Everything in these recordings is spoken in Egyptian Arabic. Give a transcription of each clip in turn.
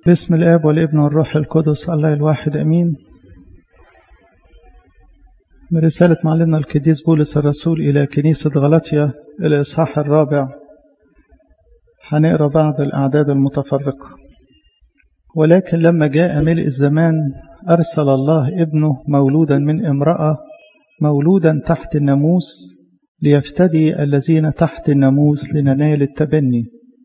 باسم الآب والابن والروح القدس الله الواحد أمين من رسالة معلمنا القديس بولس الرسول إلى كنيسة غلطية الإصحاح الرابع هنقرا بعض الأعداد المتفرقة ولكن لما جاء ملء الزمان أرسل الله ابنه مولودا من امرأة مولودا تحت الناموس ليفتدي الذين تحت الناموس لننال التبني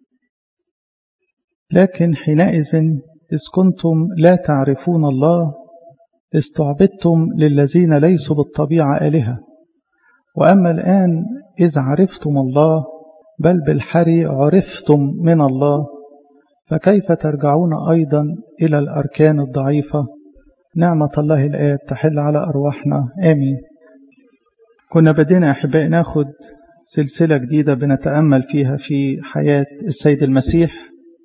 لكن حينئذ إذ كنتم لا تعرفون الله استعبدتم للذين ليسوا بالطبيعة آلهة وأما الآن إذ عرفتم الله بل بالحري عرفتم من الله فكيف ترجعون أيضا إلى الأركان الضعيفة نعمة الله الآب تحل على أرواحنا آمين كنا بدينا أحبائي ناخد سلسلة جديدة بنتأمل فيها في حياة السيد المسيح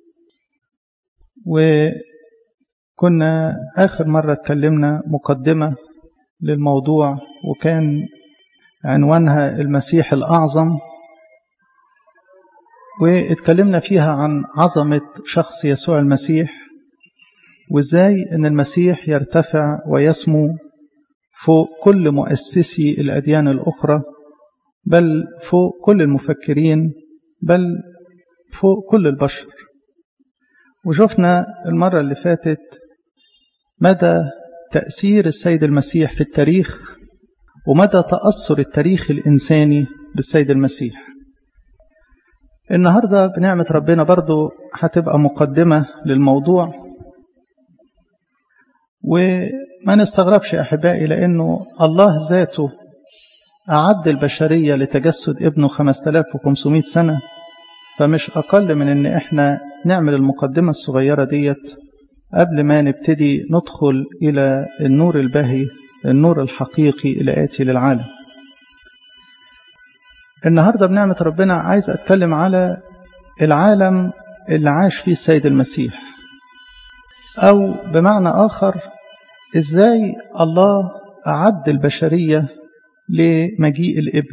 وكنا آخر مرة اتكلمنا مقدمة للموضوع وكان عنوانها المسيح الأعظم واتكلمنا فيها عن عظمة شخص يسوع المسيح وازاي ان المسيح يرتفع ويسمو فوق كل مؤسسي الأديان الأخرى بل فوق كل المفكرين بل فوق كل البشر وشفنا المرة اللي فاتت مدى تأثير السيد المسيح في التاريخ ومدى تأثر التاريخ الإنساني بالسيد المسيح النهاردة بنعمة ربنا برضو هتبقى مقدمة للموضوع وما نستغربش أحبائي لأنه الله ذاته أعد البشرية لتجسد ابنه 5500 سنة فمش أقل من أن إحنا نعمل المقدمة الصغيرة ديت قبل ما نبتدي ندخل إلى النور البهي النور الحقيقي الآتي للعالم النهاردة بنعمة ربنا عايز أتكلم على العالم اللي عاش فيه السيد المسيح أو بمعنى آخر إزاي الله أعد البشرية لمجيء الإبن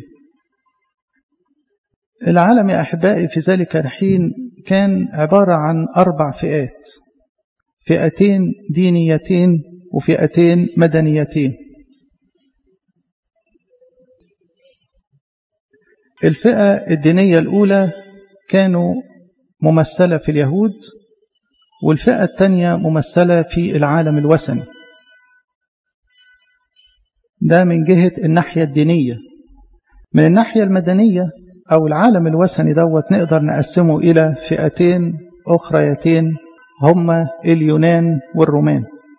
العالم يا أحبائي في ذلك الحين كان عبارة عن أربع فئات فئتين دينيتين وفئتين مدنيتين الفئة الدينية الأولى كانوا ممثلة في اليهود والفئة الثانية ممثلة في العالم الوثني ده من جهة الناحية الدينية من الناحية المدنية أو العالم الوثني دوت نقدر نقسمه إلى فئتين أخريتين هما اليونان والرومان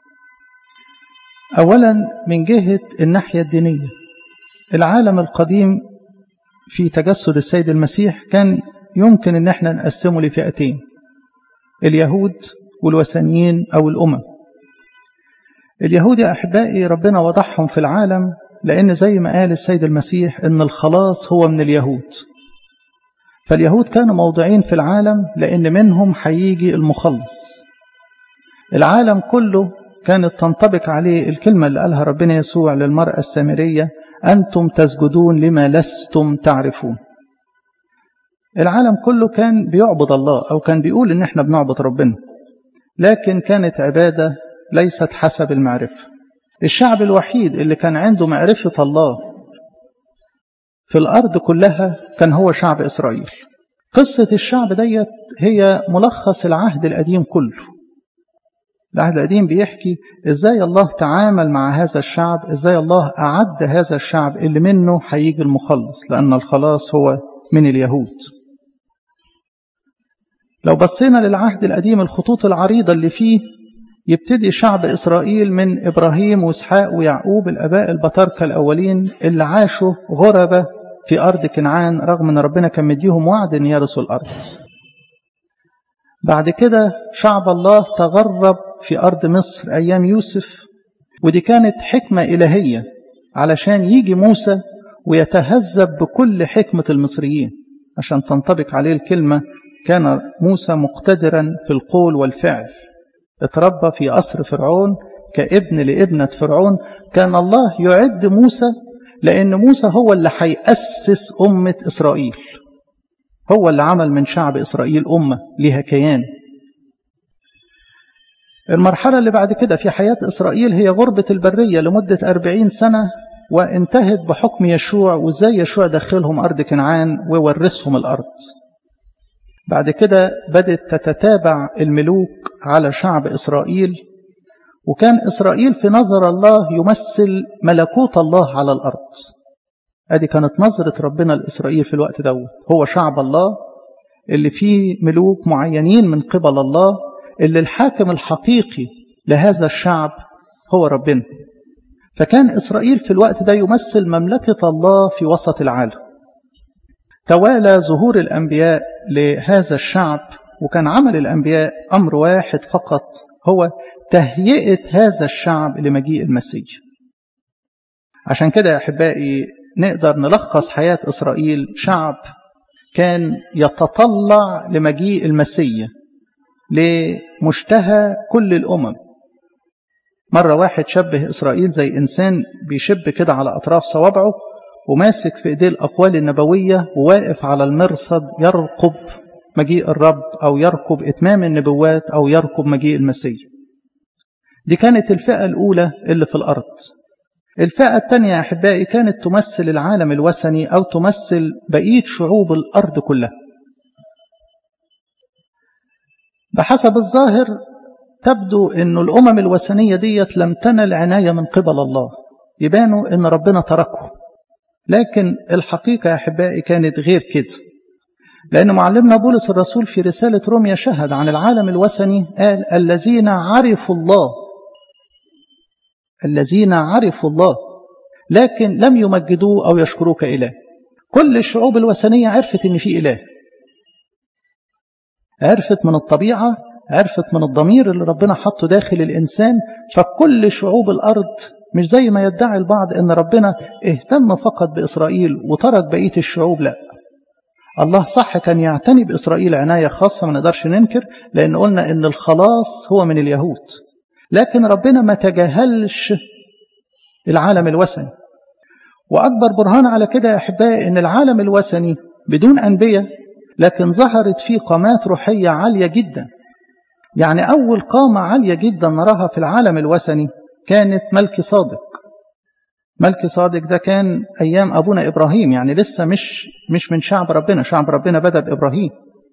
أولا من جهة الناحية الدينية العالم القديم في تجسد السيد المسيح كان يمكن ان احنا نقسمه لفئتين اليهود والوثنيين او الامم اليهود يا احبائي ربنا وضعهم في العالم لان زي ما قال السيد المسيح ان الخلاص هو من اليهود فاليهود كانوا موضوعين في العالم لان منهم هيجي المخلص العالم كله كانت تنطبق عليه الكلمة اللي قالها ربنا يسوع للمرأة السامرية أنتم تسجدون لما لستم تعرفون العالم كله كان بيعبد الله أو كان بيقول إن احنا بنعبد ربنا لكن كانت عبادة ليست حسب المعرفة الشعب الوحيد اللي كان عنده معرفة الله في الأرض كلها كان هو شعب إسرائيل قصة الشعب ديت هي ملخص العهد القديم كله العهد القديم بيحكي ازاي الله تعامل مع هذا الشعب ازاي الله أعد هذا الشعب اللي منه هيجي المخلص لأن الخلاص هو من اليهود لو بصينا للعهد القديم الخطوط العريضة اللي فيه يبتدي شعب إسرائيل من إبراهيم وإسحاق ويعقوب الأباء البطاركة الأولين اللي عاشوا غربة في أرض كنعان رغم أن ربنا كان مديهم وعد أن يرثوا الأرض بعد كده شعب الله تغرب في أرض مصر أيام يوسف ودي كانت حكمة إلهية علشان يجي موسى ويتهذب بكل حكمة المصريين عشان تنطبق عليه الكلمة كان موسى مقتدرا في القول والفعل اتربى في قصر فرعون كابن لابنة فرعون كان الله يعد موسى لأن موسى هو اللي هيأسس أمة إسرائيل هو اللي عمل من شعب إسرائيل أمة لها كيان المرحلة اللي بعد كده في حياة إسرائيل هي غربة البرية لمدة أربعين سنة وانتهت بحكم يشوع وازاي يشوع دخلهم أرض كنعان وورثهم الأرض بعد كده بدأت تتتابع الملوك على شعب إسرائيل وكان إسرائيل في نظر الله يمثل ملكوت الله على الأرض ادي كانت نظرة ربنا لإسرائيل في الوقت دوت هو شعب الله اللي فيه ملوك معينين من قبل الله اللي الحاكم الحقيقي لهذا الشعب هو ربنا فكان إسرائيل في الوقت ده يمثل مملكة الله في وسط العالم توالى ظهور الأنبياء لهذا الشعب وكان عمل الأنبياء أمر واحد فقط هو تهيئة هذا الشعب لمجيء المسيح عشان كده يا أحبائي نقدر نلخص حياة إسرائيل شعب كان يتطلع لمجيء المسيح لمشتهى كل الأمم مرة واحد شبه إسرائيل زي إنسان بيشب كده على أطراف صوابعه وماسك في إيديه الأقوال النبوية وواقف على المرصد يرقب مجيء الرب أو يرقب إتمام النبوات أو يرقب مجيء المسيح دي كانت الفئة الأولى اللي في الأرض الفئة الثانية يا أحبائي كانت تمثل العالم الوثني أو تمثل بقية شعوب الأرض كلها بحسب الظاهر تبدو أن الأمم الوثنية ديت لم تنل عناية من قبل الله يبانوا أن ربنا تركهم لكن الحقيقة يا أحبائي كانت غير كده لأن معلمنا بولس الرسول في رسالة روميا شهد عن العالم الوثني قال الذين عرفوا الله الذين عرفوا الله لكن لم يمجدوه أو يشكروه كإله كل الشعوب الوثنية عرفت أن في إله عرفت من الطبيعة عرفت من الضمير اللي ربنا حطه داخل الإنسان فكل شعوب الأرض مش زي ما يدعي البعض أن ربنا اهتم فقط بإسرائيل وترك بقية الشعوب لا الله صح كان يعتني بإسرائيل عناية خاصة ما نقدرش ننكر لأن قلنا أن الخلاص هو من اليهود لكن ربنا ما تجاهلش العالم الوثني وأكبر برهان على كده يا أحبائي أن العالم الوثني بدون أنبياء لكن ظهرت فيه قامات روحية عالية جدا يعني أول قامة عالية جدا نراها في العالم الوثني كانت ملك صادق ملك صادق ده كان أيام أبونا إبراهيم يعني لسه مش مش من شعب ربنا شعب ربنا بدأ بإبراهيم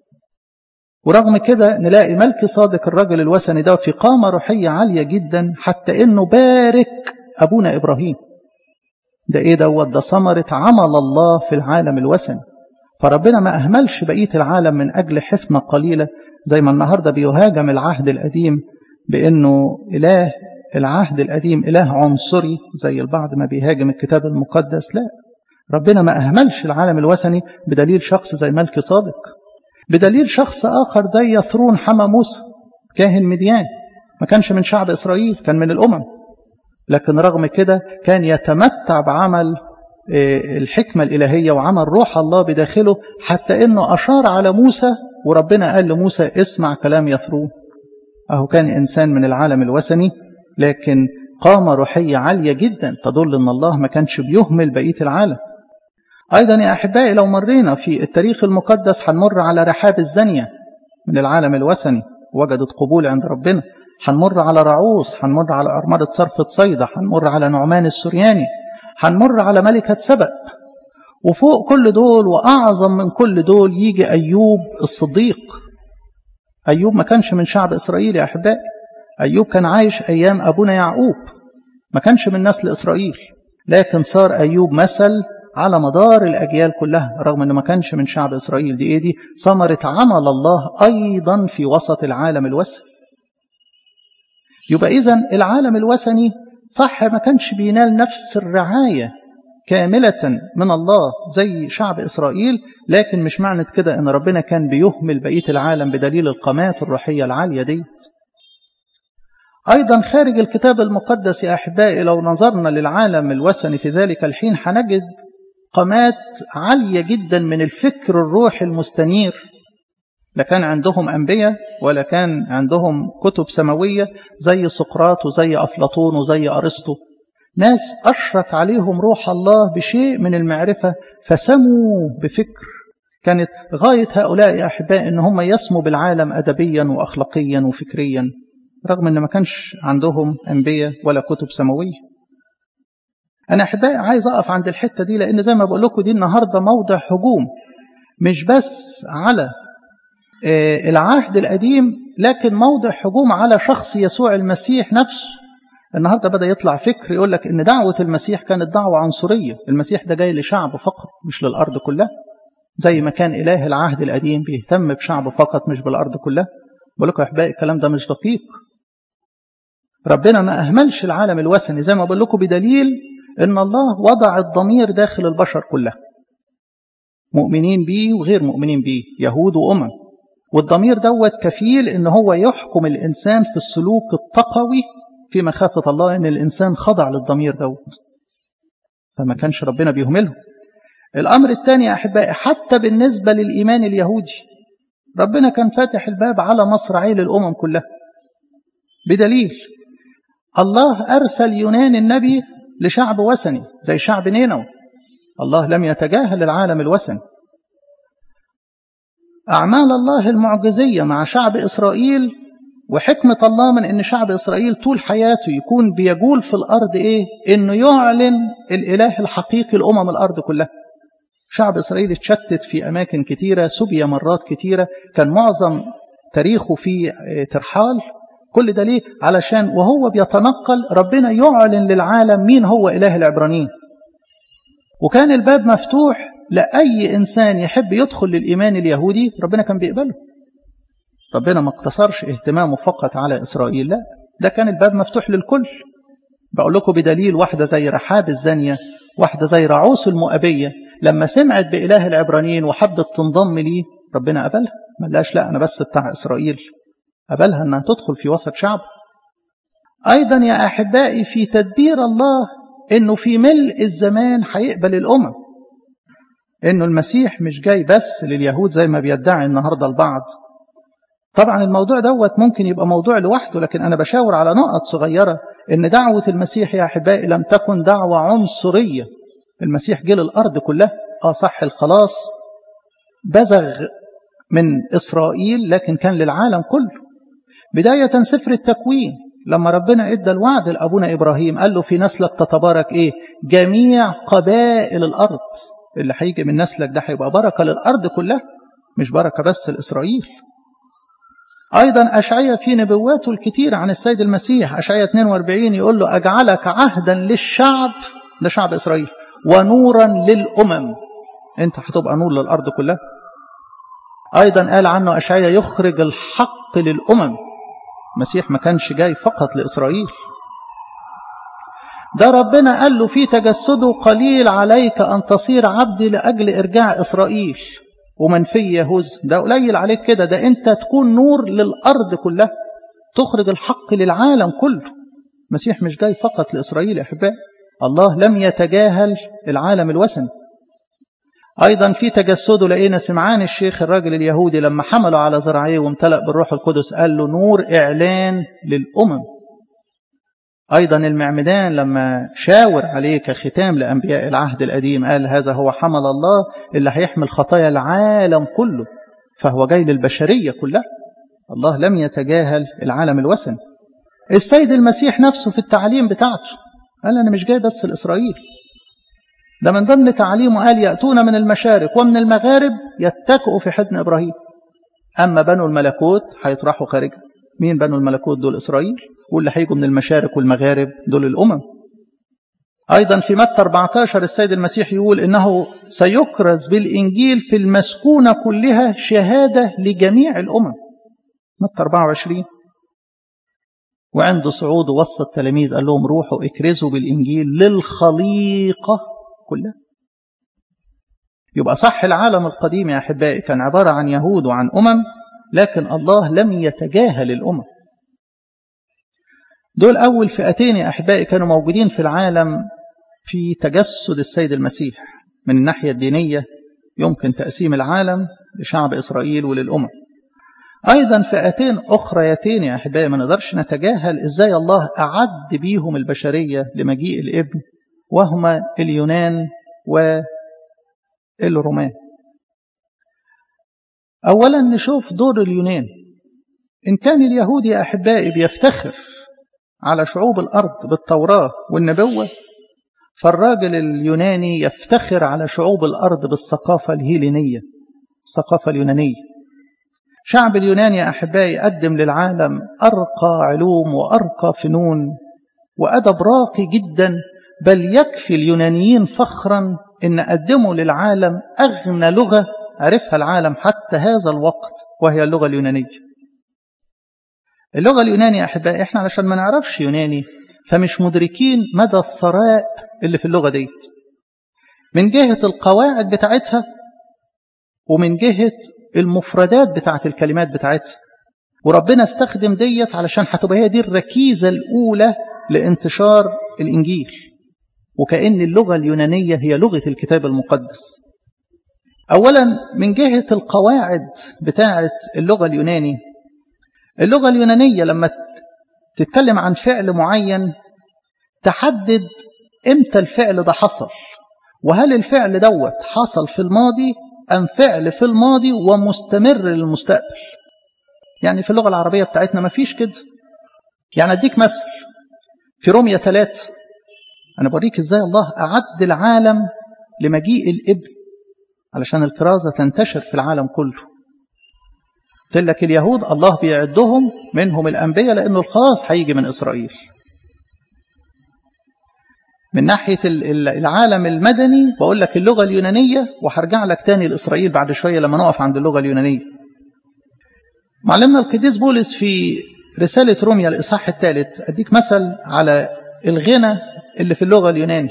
ورغم كده نلاقي ملك صادق الرجل الوثني ده في قامة روحية عالية جدا حتى إنه بارك أبونا إبراهيم ده إيه دوت ده ثمرة عمل الله في العالم الوثني فربنا ما أهملش بقية العالم من أجل حفنة قليلة زي ما النهاردة بيهاجم العهد القديم بأنه إله العهد القديم إله عنصري زي البعض ما بيهاجم الكتاب المقدس لا ربنا ما أهملش العالم الوثني بدليل شخص زي ملك صادق بدليل شخص آخر ده يثرون حما موسى كاهن مديان ما كانش من شعب إسرائيل كان من الأمم لكن رغم كده كان يتمتع بعمل الحكمة الإلهية وعمل روح الله بداخله حتى أنه أشار على موسى وربنا قال لموسى اسمع كلام يثرون أهو كان إنسان من العالم الوثني لكن قامة روحية عالية جدا تدل أن الله ما كانش بيهمل بقية العالم أيضا يا أحبائي لو مرينا في التاريخ المقدس هنمر على رحاب الزانية من العالم الوثني وجدت قبول عند ربنا هنمر على رعوس هنمر على أرملة صرفة صيدا هنمر على نعمان السرياني هنمر على ملكة سبأ وفوق كل دول وأعظم من كل دول يجي أيوب الصديق أيوب ما كانش من شعب إسرائيل يا أحبائي أيوب كان عايش أيام أبونا يعقوب ما كانش من نسل إسرائيل لكن صار أيوب مثل على مدار الأجيال كلها رغم أنه ما كانش من شعب إسرائيل دي إيه دي ثمرة عمل الله أيضا في وسط العالم الوثني يبقى إذا العالم الوثني صح ما كانش بينال نفس الرعاية كاملة من الله زي شعب إسرائيل لكن مش معنى كده أن ربنا كان بيهمل بقية العالم بدليل القامات الروحية العالية دي أيضا خارج الكتاب المقدس يا أحبائي لو نظرنا للعالم الوثني في ذلك الحين هنجد قامات عالية جدا من الفكر الروحي المستنير لا كان عندهم أنبياء ولا كان عندهم كتب سماوية زي سقراط وزي أفلاطون وزي أرسطو ناس أشرك عليهم روح الله بشيء من المعرفة فسموا بفكر كانت غاية هؤلاء يا أحباء إن هم يسموا بالعالم أدبيا وأخلاقيا وفكريا رغم ان ما كانش عندهم انبياء ولا كتب سماويه انا احبائي عايز اقف عند الحته دي لان زي ما بقول لكم دي النهارده موضع هجوم مش بس على العهد القديم لكن موضع هجوم على شخص يسوع المسيح نفسه النهارده بدا يطلع فكر يقول لك ان دعوه المسيح كانت دعوه عنصريه المسيح ده جاي لشعب فقط مش للارض كلها زي ما كان اله العهد القديم بيهتم بشعب فقط مش بالارض كلها بقول لكم يا احبائي الكلام ده مش دقيق ربنا ما اهملش العالم الوثني زي ما بقول لكم بدليل ان الله وضع الضمير داخل البشر كلها مؤمنين بيه وغير مؤمنين بيه يهود وامم والضمير دوت كفيل ان هو يحكم الانسان في السلوك التقوي في مخافه الله ان الانسان خضع للضمير دوت فما كانش ربنا بيهمله الامر الثاني يا احبائي حتى بالنسبه للايمان اليهودي ربنا كان فاتح الباب على مصراعي للامم كلها بدليل الله ارسل يونان النبي لشعب وثني زي شعب نينوى الله لم يتجاهل العالم الوثني أعمال الله المعجزية مع شعب إسرائيل وحكمة الله من أن شعب إسرائيل طول حياته يكون بيجول في الأرض إيه؟ أنه يعلن الإله الحقيقي لأمم الأرض كلها شعب إسرائيل اتشتت في أماكن كتيرة سبي مرات كتيرة كان معظم تاريخه في ترحال كل ده ليه؟ علشان وهو بيتنقل ربنا يعلن للعالم مين هو إله العبرانيين وكان الباب مفتوح لأي إنسان يحب يدخل للإيمان اليهودي ربنا كان بيقبله ربنا ما اقتصرش اهتمامه فقط على إسرائيل لا ده كان الباب مفتوح للكل بقول لكم بدليل واحدة زي رحاب الزانية واحدة زي رعوس المؤبية لما سمعت بإله العبرانيين وحبت تنضم ليه ربنا قبلها ما قالهاش لا أنا بس بتاع إسرائيل قبلها أنها تدخل في وسط شعب أيضا يا أحبائي في تدبير الله أنه في ملء الزمان هيقبل الأمم أنه المسيح مش جاي بس لليهود زي ما بيدعي النهاردة البعض طبعا الموضوع دوت ممكن يبقى موضوع لوحده لكن أنا بشاور على نقط صغيرة أن دعوة المسيح يا أحبائي لم تكن دعوة عنصرية المسيح جه للأرض كلها آه صح الخلاص بزغ من إسرائيل لكن كان للعالم كله بداية سفر التكوين لما ربنا ادى الوعد لأبونا إبراهيم قال له في نسلك تتبارك إيه جميع قبائل الأرض اللي هيجي من نسلك ده هيبقى بركة للأرض كلها مش بركة بس لإسرائيل أيضا أشعية في نبواته الكتير عن السيد المسيح أشعية 42 يقول له أجعلك عهدا للشعب ده شعب إسرائيل ونورا للأمم أنت هتبقى نور للأرض كلها أيضا قال عنه أشعية يخرج الحق للأمم المسيح ما كانش جاي فقط لإسرائيل ده ربنا قال له في تجسده قليل عليك أن تصير عبدي لأجل إرجاع إسرائيل ومن في يهوذ ده قليل عليك كده ده أنت تكون نور للأرض كلها تخرج الحق للعالم كله المسيح مش جاي فقط لإسرائيل يا أحبائي الله لم يتجاهل العالم الوثني أيضا في تجسده لقينا سمعان الشيخ الراجل اليهودي لما حمله على ذراعيه وامتلأ بالروح القدس قال له نور إعلان للأمم أيضا المعمدان لما شاور عليه كختام لأنبياء العهد القديم قال هذا هو حمل الله اللي هيحمل خطايا العالم كله فهو جاي للبشرية كلها الله لم يتجاهل العالم الوثني السيد المسيح نفسه في التعليم بتاعته قال أنا مش جاي بس لإسرائيل ده من ضمن تعليمه قال يأتون من المشارق ومن المغارب يتكئوا في حضن إبراهيم أما بنو الملكوت هيطرحوا خارجها مين بنو الملكوت دول إسرائيل واللي هيجوا من المشارق والمغارب دول الأمم أيضا في متى 14 السيد المسيح يقول إنه سيكرز بالإنجيل في المسكونة كلها شهادة لجميع الأمم متى 24 وعند صعود وسط التلاميذ قال لهم روحوا اكرزوا بالإنجيل للخليقة كلها يبقى صح العالم القديم يا أحبائي كان عبارة عن يهود وعن أمم لكن الله لم يتجاهل الأمم دول أول فئتين يا أحبائي كانوا موجودين في العالم في تجسد السيد المسيح من الناحية الدينية يمكن تقسيم العالم لشعب إسرائيل وللأمم أيضا فئتين أخريتين يا أحبائي ما نقدرش نتجاهل إزاي الله أعد بيهم البشرية لمجيء الابن وهما اليونان والرومان أولا نشوف دور اليونان إن كان اليهود يا أحبائي بيفتخر على شعوب الأرض بالتوراة والنبوة فالراجل اليوناني يفتخر على شعوب الأرض بالثقافة الهيلينية الثقافة اليونانية شعب اليونان يا أحبائي قدم للعالم أرقى علوم وأرقى فنون وأدب راقي جدا بل يكفي اليونانيين فخرا إن قدموا للعالم أغنى لغة عرفها العالم حتى هذا الوقت وهي اللغة اليونانية اللغة اليونانية أحبائي إحنا علشان ما نعرفش يوناني فمش مدركين مدى الثراء اللي في اللغة ديت من جهة القواعد بتاعتها ومن جهة المفردات بتاعت الكلمات بتاعتها وربنا استخدم ديت علشان هتبقى هي دي الركيزة الأولى لانتشار الإنجيل وكأن اللغة اليونانية هي لغة الكتاب المقدس أولا من جهة القواعد بتاعت اللغة اليوناني اللغة اليونانية لما تتكلم عن فعل معين تحدد امتى الفعل ده حصل وهل الفعل دوت حصل في الماضي أم فعل في الماضي ومستمر للمستقبل يعني في اللغة العربية بتاعتنا ما فيش كده يعني أديك مثل في رومية ثلاثة أنا بوريك إزاي الله أعد العالم لمجيء الإبن علشان الكرازة تنتشر في العالم كله قلت لك اليهود الله بيعدهم منهم الأنبياء لأنه الخلاص هيجي من إسرائيل من ناحية العالم المدني بقول لك اللغة اليونانية وهرجع لك تاني لإسرائيل بعد شوية لما نقف عند اللغة اليونانية معلمنا القديس بولس في رسالة روميا الإصحاح الثالث أديك مثل على الغنى اللي في اللغة اليوناني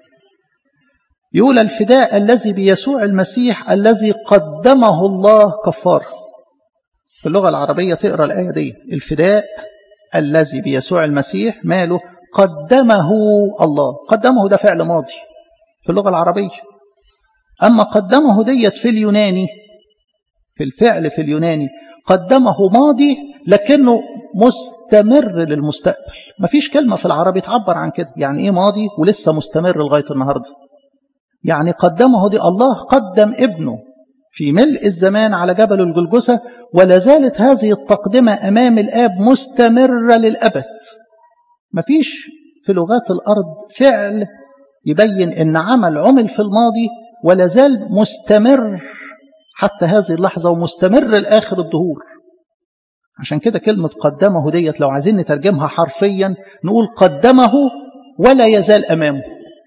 يقول الفداء الذي بيسوع المسيح الذي قدمه الله كفارة في اللغة العربية تقرأ الآية دي الفداء الذي بيسوع المسيح ماله قدمه الله قدمه ده فعل ماضي في اللغة العربية أما قدمه ديت في اليوناني في الفعل في اليوناني قدمه ماضي لكنه مستمر للمستقبل مفيش كلمة في العربي تعبر عن كده يعني إيه ماضي ولسه مستمر لغاية النهاردة يعني قدمه دي الله قدم ابنه في ملء الزمان على جبل الجلجسة ولا زالت هذه التقدمة أمام الآب مستمرة للأبد مفيش في لغات الأرض فعل يبين أن عمل عمل في الماضي ولا زال مستمر حتى هذه اللحظة ومستمر لآخر الدهور عشان كده كلمة قدمه ديت لو عايزين نترجمها حرفيا نقول قدمه ولا يزال أمامه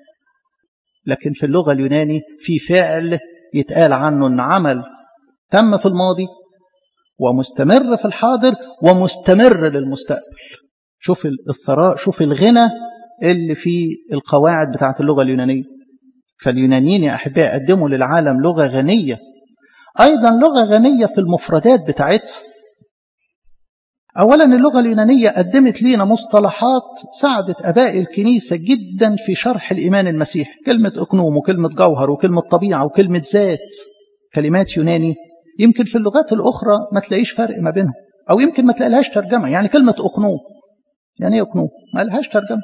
لكن في اللغة اليوناني في فعل يتقال عنه أن عمل تم في الماضي ومستمر في الحاضر ومستمر للمستقبل شوف الثراء شوف الغنى اللي في القواعد بتاعت اللغة اليونانية فاليونانيين يا أحبائي قدموا للعالم لغة غنية أيضا لغة غنية في المفردات بتاعتها أولا اللغة اليونانية قدمت لنا مصطلحات ساعدت أباء الكنيسة جدا في شرح الإيمان المسيحي كلمة أقنوم وكلمة جوهر وكلمة طبيعة وكلمة ذات كلمات يوناني يمكن في اللغات الأخرى ما تلاقيش فرق ما بينهم أو يمكن ما تلاقيلهاش ترجمة يعني كلمة أقنوم يعني ايه أقنوم ما لهاش ترجمة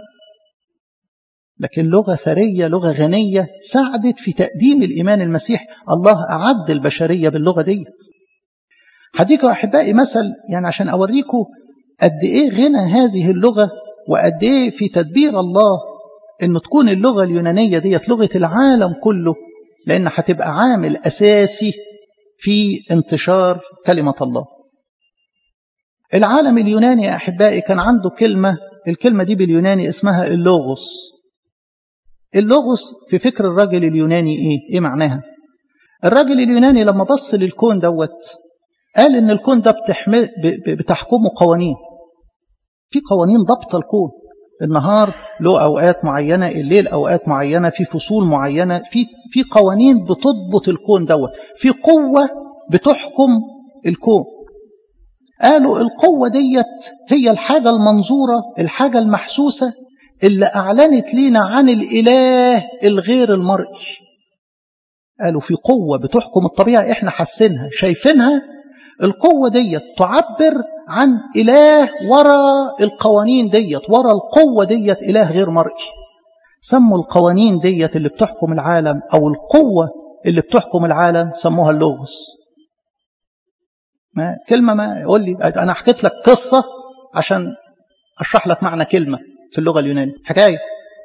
لكن لغة ثرية لغة غنية ساعدت في تقديم الإيمان المسيح الله أعد البشرية باللغة ديت هديكوا أحبائي مثل يعني عشان أوريكم قد إيه غنى هذه اللغة وقد إيه في تدبير الله إن تكون اللغة اليونانية ديت لغة العالم كله لأن هتبقى عامل أساسي في انتشار كلمة الله العالم اليوناني يا أحبائي كان عنده كلمة الكلمة دي باليوناني اسمها اللوغوس اللوغوس في فكر الراجل اليوناني إيه؟ إيه معناها؟ الراجل اليوناني لما بص للكون دوت قال إن الكون ده بتحكمه قوانين في قوانين ضبط الكون النهار له أوقات معينة الليل أوقات معينة في فصول معينة في في قوانين بتضبط الكون دوت في قوة بتحكم الكون قالوا القوة ديت هي الحاجة المنظورة الحاجة المحسوسة اللي أعلنت لينا عن الإله الغير المرئي قالوا في قوة بتحكم الطبيعة إحنا حاسينها شايفينها القوة ديت تعبر عن إله وراء القوانين ديت وراء القوة ديت إله غير مرئي سموا القوانين ديت اللي بتحكم العالم أو القوة اللي بتحكم العالم سموها اللغز ما كلمة ما يقول لي أنا حكيت لك قصة عشان أشرح لك معنى كلمة في اللغة اليونانية حكاية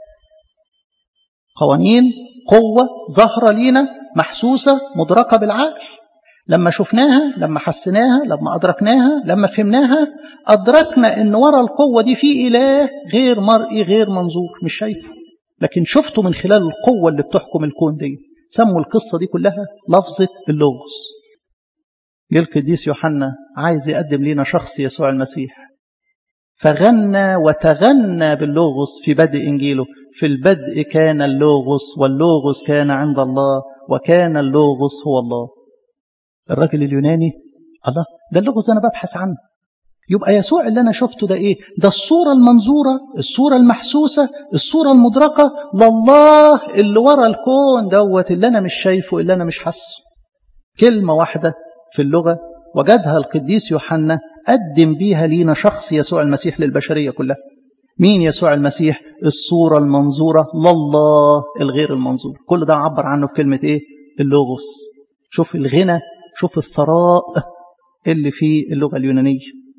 قوانين قوة ظاهرة لينا محسوسة مدركة بالعقل لما شفناها لما حسناها لما أدركناها لما فهمناها أدركنا أن ورا القوة دي في إله غير مرئي غير منظور مش شايفه لكن شفته من خلال القوة اللي بتحكم الكون دي سموا القصة دي كلها لفظة اللغز جه القديس يوحنا عايز يقدم لنا شخص يسوع المسيح فغنى وتغنى باللغز في بدء إنجيله في البدء كان اللغز واللغز كان عند الله وكان اللغز هو الله الراجل اليوناني الله ده اللغز أنا ببحث عنه يبقى يسوع اللي أنا شفته ده إيه ده الصورة المنظورة الصورة المحسوسة الصورة المدركة لله اللي ورا الكون دوت اللي أنا مش شايفه اللي أنا مش حاسه كلمة واحدة في اللغة وجدها القديس يوحنا قدم بيها لينا شخص يسوع المسيح للبشرية كلها مين يسوع المسيح الصورة المنظورة لله الغير المنظور كل ده عبر عنه في كلمة ايه اللغوس شوف الغنى شوف الثراء اللي في اللغة اليونانية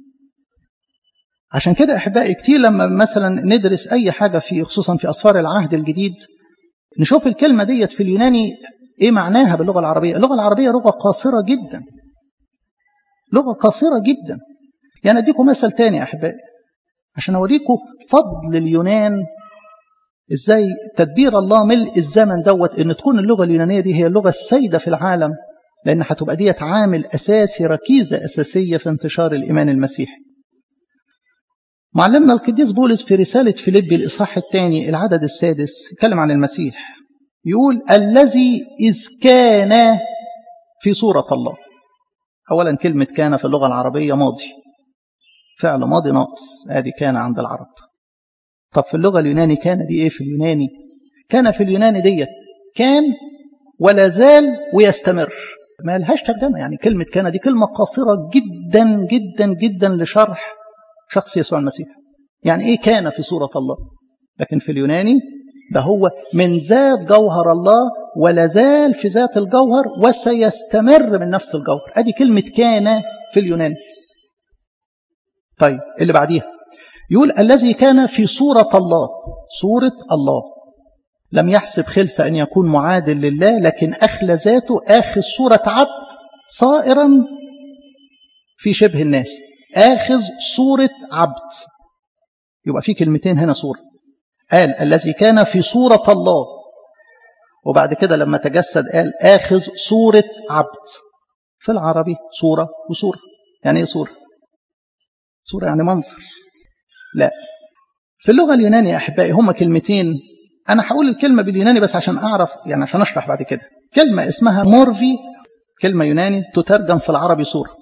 عشان كده أحبائي كتير لما مثلا ندرس أي حاجة في خصوصا في أسفار العهد الجديد نشوف الكلمة ديت في اليوناني إيه معناها باللغة العربية اللغة العربية لغة قاصرة جدا لغة قاصرة جدا يعني أديكم مثل تاني يا أحبائي عشان أوريكم فضل اليونان إزاي تدبير الله ملء الزمن دوت إن تكون اللغة اليونانية دي هي اللغة السيدة في العالم لأن هتبقى ديت عامل أساسي ركيزة أساسية في انتشار الإيمان المسيحي معلمنا القديس بولس في رسالة فيليبي الإصحاح الثاني العدد السادس يتكلم عن المسيح يقول الذي إذ كان في صورة الله أولا كلمة كان في اللغة العربية ماضي فعل ماضي ناقص ادي كان عند العرب طب في اللغة اليوناني كان دي ايه في اليوناني كان في اليوناني ديت كان ولا زال ويستمر ما لهاش ترجمة يعني كلمة كان دي كلمة قاصرة جدا جدا جدا لشرح شخص يسوع المسيح يعني ايه كان في صورة الله لكن في اليوناني ده هو من ذات جوهر الله ولا زال في ذات الجوهر وسيستمر من نفس الجوهر ادي كلمة كان في اليوناني طيب اللي بعديها يقول الذي كان في صورة الله صورة الله لم يحسب خلسة أن يكون معادل لله لكن أخلى ذاته آخذ صورة عبد صائرا في شبه الناس آخذ صورة عبد يبقى في كلمتين هنا صورة قال الذي كان في صورة الله وبعد كده لما تجسد قال آخذ صورة عبد في العربي صورة وصورة يعني ايه صورة صورة يعني منظر لا في اللغة اليونانية أحبائي هما كلمتين أنا هقول الكلمة باليوناني بس عشان أعرف يعني عشان أشرح بعد كده كلمة اسمها مورفي كلمة يوناني تترجم في العربي صورة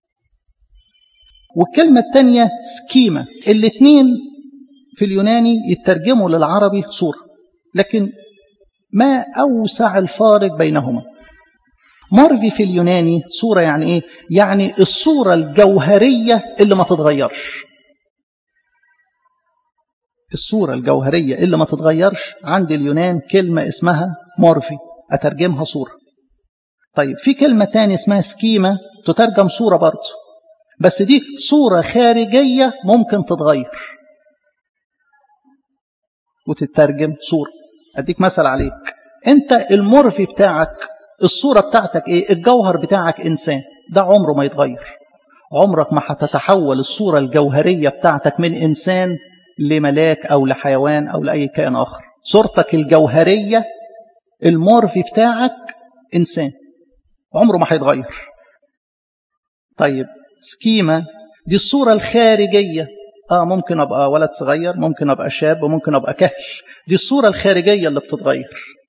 والكلمة الثانية سكيمة الاثنين في اليوناني يترجموا للعربي صورة لكن ما أوسع الفارق بينهما مارفي في اليوناني صورة يعني إيه؟ يعني الصورة الجوهرية اللي ما تتغيرش الصورة الجوهرية اللي ما تتغيرش عند اليونان كلمة اسمها مورفي أترجمها صورة طيب في كلمة تانية اسمها سكيمة تترجم صورة برضه بس دي صورة خارجية ممكن تتغير وتترجم صورة أديك مثل عليك أنت المورفي بتاعك الصورة بتاعتك إيه الجوهر بتاعك إنسان ده عمره ما يتغير عمرك ما هتتحول الصورة الجوهرية بتاعتك من إنسان لملاك أو لحيوان أو لأي كائن آخر صورتك الجوهرية المورفي بتاعك إنسان عمره ما هيتغير طيب سكيمة دي الصورة الخارجية آه ممكن أبقى ولد صغير ممكن أبقى شاب وممكن أبقى كهل دي الصورة الخارجية اللي بتتغير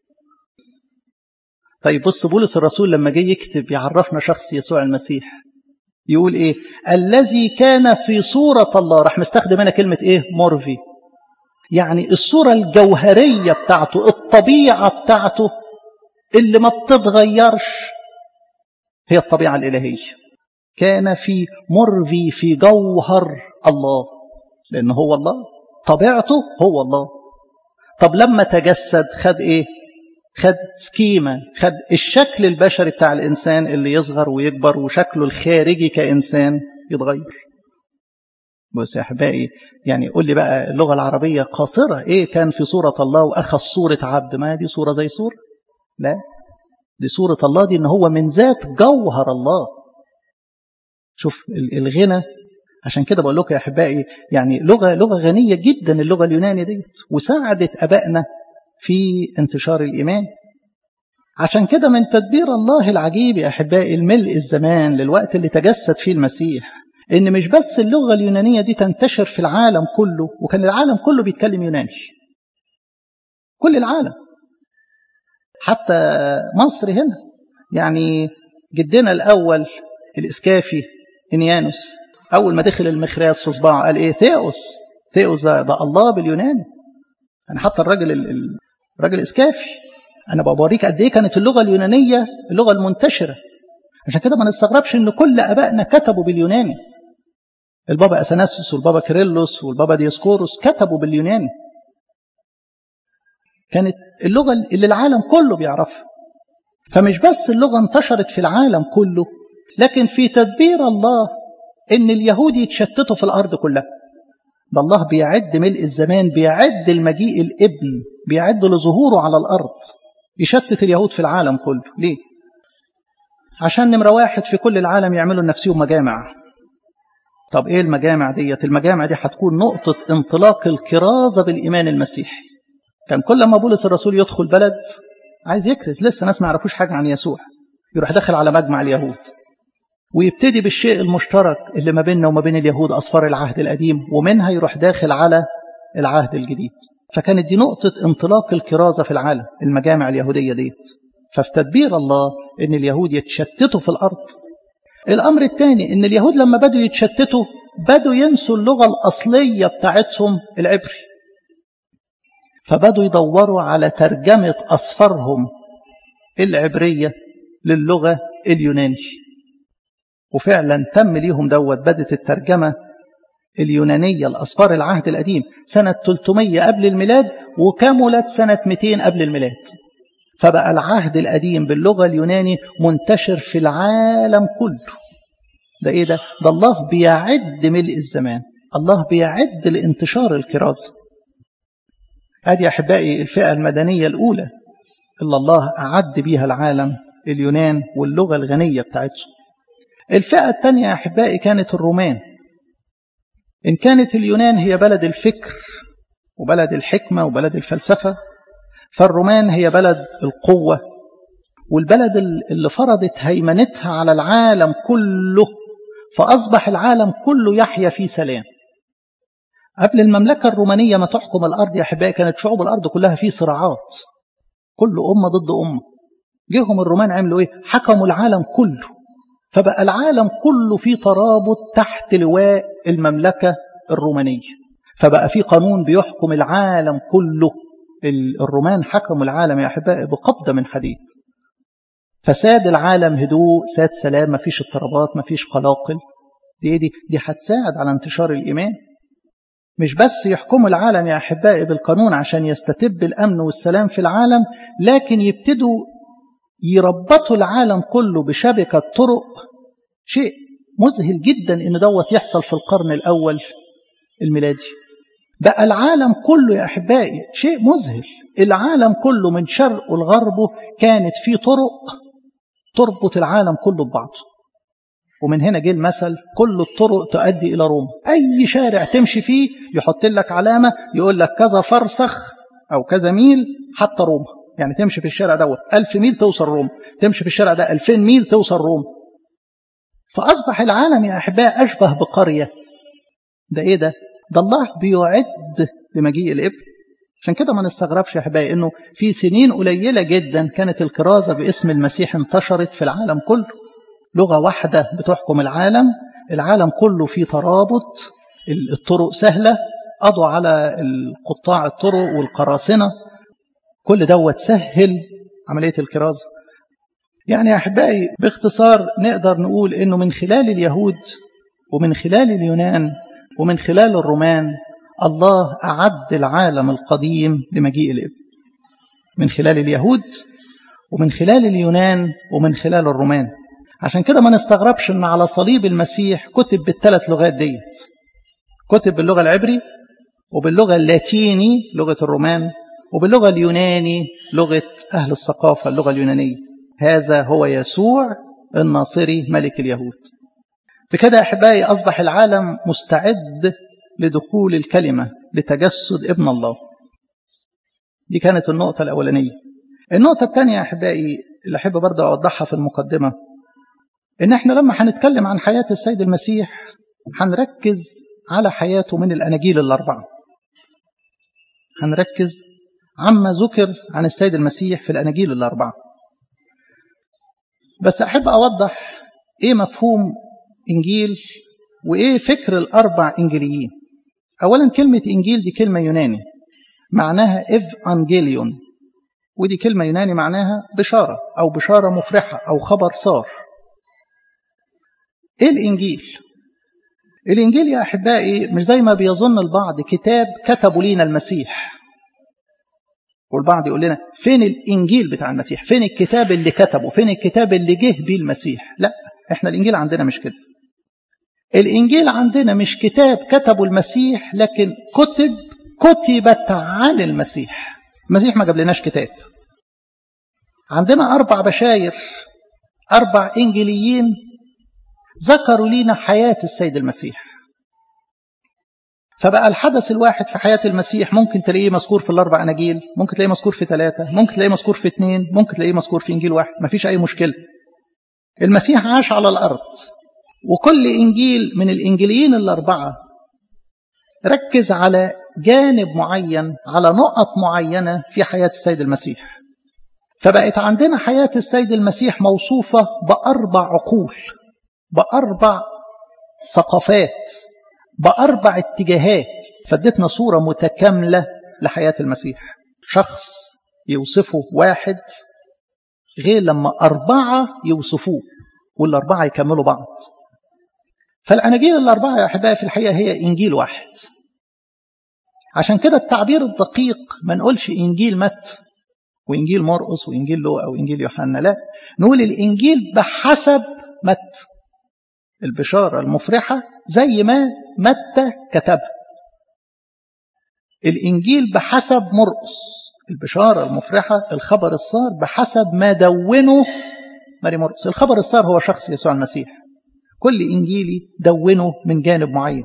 طيب بص بولس الرسول لما جه يكتب يعرفنا شخص يسوع المسيح يقول ايه الذي كان في صورة الله راح مستخدم هنا كلمة ايه مورفي يعني الصورة الجوهرية بتاعته الطبيعة بتاعته اللي ما بتتغيرش هي الطبيعة الإلهية كان في مرفي في جوهر الله لأن هو الله طبيعته هو الله طب لما تجسد خد ايه خد سكيمة خد الشكل البشري بتاع الإنسان اللي يصغر ويكبر وشكله الخارجي كإنسان يتغير بص يا أحبائي يعني قول لي بقى اللغة العربية قاصرة إيه كان في صورة الله وأخذ صورة عبد ما دي صورة زي صورة لا دي صورة الله دي إن هو من ذات جوهر الله شوف الغنى عشان كده بقول لكم يا أحبائي يعني لغة لغة غنية جدا اللغة اليونانية ديت وساعدت أبائنا في انتشار الإيمان عشان كده من تدبير الله العجيب يا أحبائي الملء الزمان للوقت اللي تجسد فيه المسيح إن مش بس اللغة اليونانية دي تنتشر في العالم كله وكان العالم كله بيتكلم يوناني كل العالم حتى مصر هنا يعني جدنا الأول الإسكافي إنيانوس أول ما دخل المخراس في صباعه قال إيه ثيوس ثيوس ده, ده الله باليوناني يعني حتى الراجل الراجل إسكافي أنا بوريك قد إيه كانت اللغة اليونانية اللغة المنتشرة عشان كده ما نستغربش إن كل أبائنا كتبوا باليوناني البابا أثناسيوس والبابا كيرلس والبابا ديسكوروس كتبوا باليوناني كانت اللغة اللي العالم كله بيعرفها فمش بس اللغة انتشرت في العالم كله لكن في تدبير الله ان اليهود يتشتتوا في الارض كلها ده الله بيعد ملء الزمان بيعد المجيء الابن بيعد لظهوره على الارض يشتت اليهود في العالم كله ليه عشان نمرة واحد في كل العالم يعملوا لنفسهم مجامع طب ايه المجامع ديت المجامع دي هتكون نقطة انطلاق الكرازة بالإيمان المسيحي كان كل ما بولس الرسول يدخل بلد عايز يكرز لسه ناس ما يعرفوش حاجة عن يسوع يروح داخل على مجمع اليهود ويبتدي بالشيء المشترك اللي ما بيننا وما بين اليهود أصفار العهد القديم ومنها يروح داخل على العهد الجديد فكانت دي نقطة انطلاق الكرازة في العالم المجامع اليهودية ديت ففي تدبير الله ان اليهود يتشتتوا في الأرض الأمر الثاني ان اليهود لما بدوا يتشتتوا بدوا ينسوا اللغة الأصلية بتاعتهم العبري فبدوا يدوروا على ترجمة أصفارهم العبرية للغة اليوناني وفعلا تم ليهم دوت بدت الترجمة اليونانية لأصفار العهد القديم سنة 300 قبل الميلاد وكملت سنة 200 قبل الميلاد فبقى العهد القديم باللغة اليوناني منتشر في العالم كله ده ايه ده؟ ده الله بيعد ملء الزمان الله بيعد لانتشار الكرازة هذه أحبائي الفئة المدنية الأولى اللي الله أعد بيها العالم اليونان واللغة الغنية بتاعتهم الفئة الثانية يا أحبائي كانت الرومان إن كانت اليونان هي بلد الفكر وبلد الحكمة وبلد الفلسفة فالرومان هي بلد القوة والبلد اللي فرضت هيمنتها على العالم كله فأصبح العالم كله يحيا في سلام قبل المملكة الرومانية ما تحكم الأرض يا أحبائي كانت شعوب الأرض كلها في صراعات كل أمة ضد أمة جيهم الرومان عملوا إيه حكموا العالم كله فبقى العالم كله في ترابط تحت لواء المملكة الرومانية فبقى في قانون بيحكم العالم كله الرومان حكموا العالم يا أحبائي بقبضة من حديد فساد العالم هدوء ساد سلام مفيش اضطرابات مفيش قلاقل دي دي دي هتساعد على انتشار الإيمان مش بس يحكموا العالم يا أحبائي بالقانون عشان يستتب الأمن والسلام في العالم لكن يبتدوا يربطوا العالم كله بشبكة طرق شيء مذهل جدا ان دوت يحصل في القرن الأول الميلادي بقى العالم كله يا أحبائي شيء مذهل العالم كله من شرقه لغربه كانت في طرق تربط العالم كله ببعضه ومن هنا جه المثل كل الطرق تؤدي إلى روما أي شارع تمشي فيه يحط لك علامة يقول لك كذا فرسخ أو كذا ميل حتى روما يعني تمشي في الشارع دوت ألف ميل توصل روما تمشي في الشارع ده ألفين ميل توصل روما فأصبح العالم يا أحباء أشبه بقرية ده إيه ده ده الله بيعد لمجيء الإبن عشان كده ما نستغربش يا أحبائي إنه في سنين قليلة جدا كانت الكرازة باسم المسيح انتشرت في العالم كله لغة واحدة بتحكم العالم العالم كله فيه ترابط الطرق سهلة قضوا على قطاع الطرق والقراصنة كل دوت سهل عملية الكرازة يعني يا أحبائي باختصار نقدر نقول إنه من خلال اليهود ومن خلال اليونان ومن خلال الرومان الله أعد العالم القديم لمجيء الإبن من خلال اليهود ومن خلال اليونان ومن خلال الرومان عشان كده ما نستغربش ان على صليب المسيح كتب بالثلاث لغات ديت كتب باللغة العبري وباللغة اللاتيني لغة الرومان وباللغة اليوناني لغة أهل الثقافة اللغة اليونانية هذا هو يسوع الناصري ملك اليهود بكده أحبائي أصبح العالم مستعد لدخول الكلمة لتجسد ابن الله دي كانت النقطة الأولانية النقطة الثانية أحبائي اللي أحب برضه أوضحها في المقدمة إن إحنا لما هنتكلم عن حياة السيد المسيح هنركز على حياته من الأناجيل الأربعة هنركز عما ذكر عن السيد المسيح في الأناجيل الأربعة بس أحب أوضح إيه مفهوم إنجيل وإيه فكر الأربع إنجيليين أولا كلمة إنجيل دي كلمة يوناني معناها إف أنجيليون ودي كلمة يوناني معناها بشارة أو بشارة مفرحة أو خبر صار إيه الإنجيل؟ الإنجيل يا أحبائي مش زي ما بيظن البعض كتاب كتبوا لينا المسيح والبعض يقول لنا فين الإنجيل بتاع المسيح فين الكتاب اللي كتبه فين الكتاب اللي جه بيه المسيح لا احنا الإنجيل عندنا مش كده الإنجيل عندنا مش كتاب كتبه المسيح لكن كتب كتبت عن المسيح المسيح ما جاب لناش كتاب عندنا أربع بشاير أربع إنجيليين ذكروا لنا حياة السيد المسيح فبقى الحدث الواحد في حياة المسيح ممكن تلاقيه مذكور في الأربع أناجيل ممكن تلاقيه مذكور في ثلاثة ممكن تلاقيه مذكور في اثنين ممكن تلاقيه مذكور في إنجيل واحد مفيش أي مشكلة المسيح عاش على الأرض وكل إنجيل من الإنجيليين الأربعة ركز على جانب معين على نقط معينة في حياة السيد المسيح فبقت عندنا حياة السيد المسيح موصوفة بأربع عقول بأربع ثقافات بأربع اتجاهات فادتنا صورة متكاملة لحياة المسيح شخص يوصفه واحد غير لما أربعة يوصفوه والأربعة يكملوا بعض فالأناجيل الأربعة يا أحبائي في الحقيقة هي إنجيل واحد عشان كده التعبير الدقيق ما نقولش إنجيل مت وإنجيل مرقس وإنجيل لوقا وإنجيل يوحنا لا نقول الإنجيل بحسب مت البشارة المفرحة زي ما متى كتبها الإنجيل بحسب مرقس البشارة المفرحة الخبر الصار بحسب ما دونه ماري مرقس الخبر الصار هو شخص يسوع المسيح كل إنجيلي دونه من جانب معين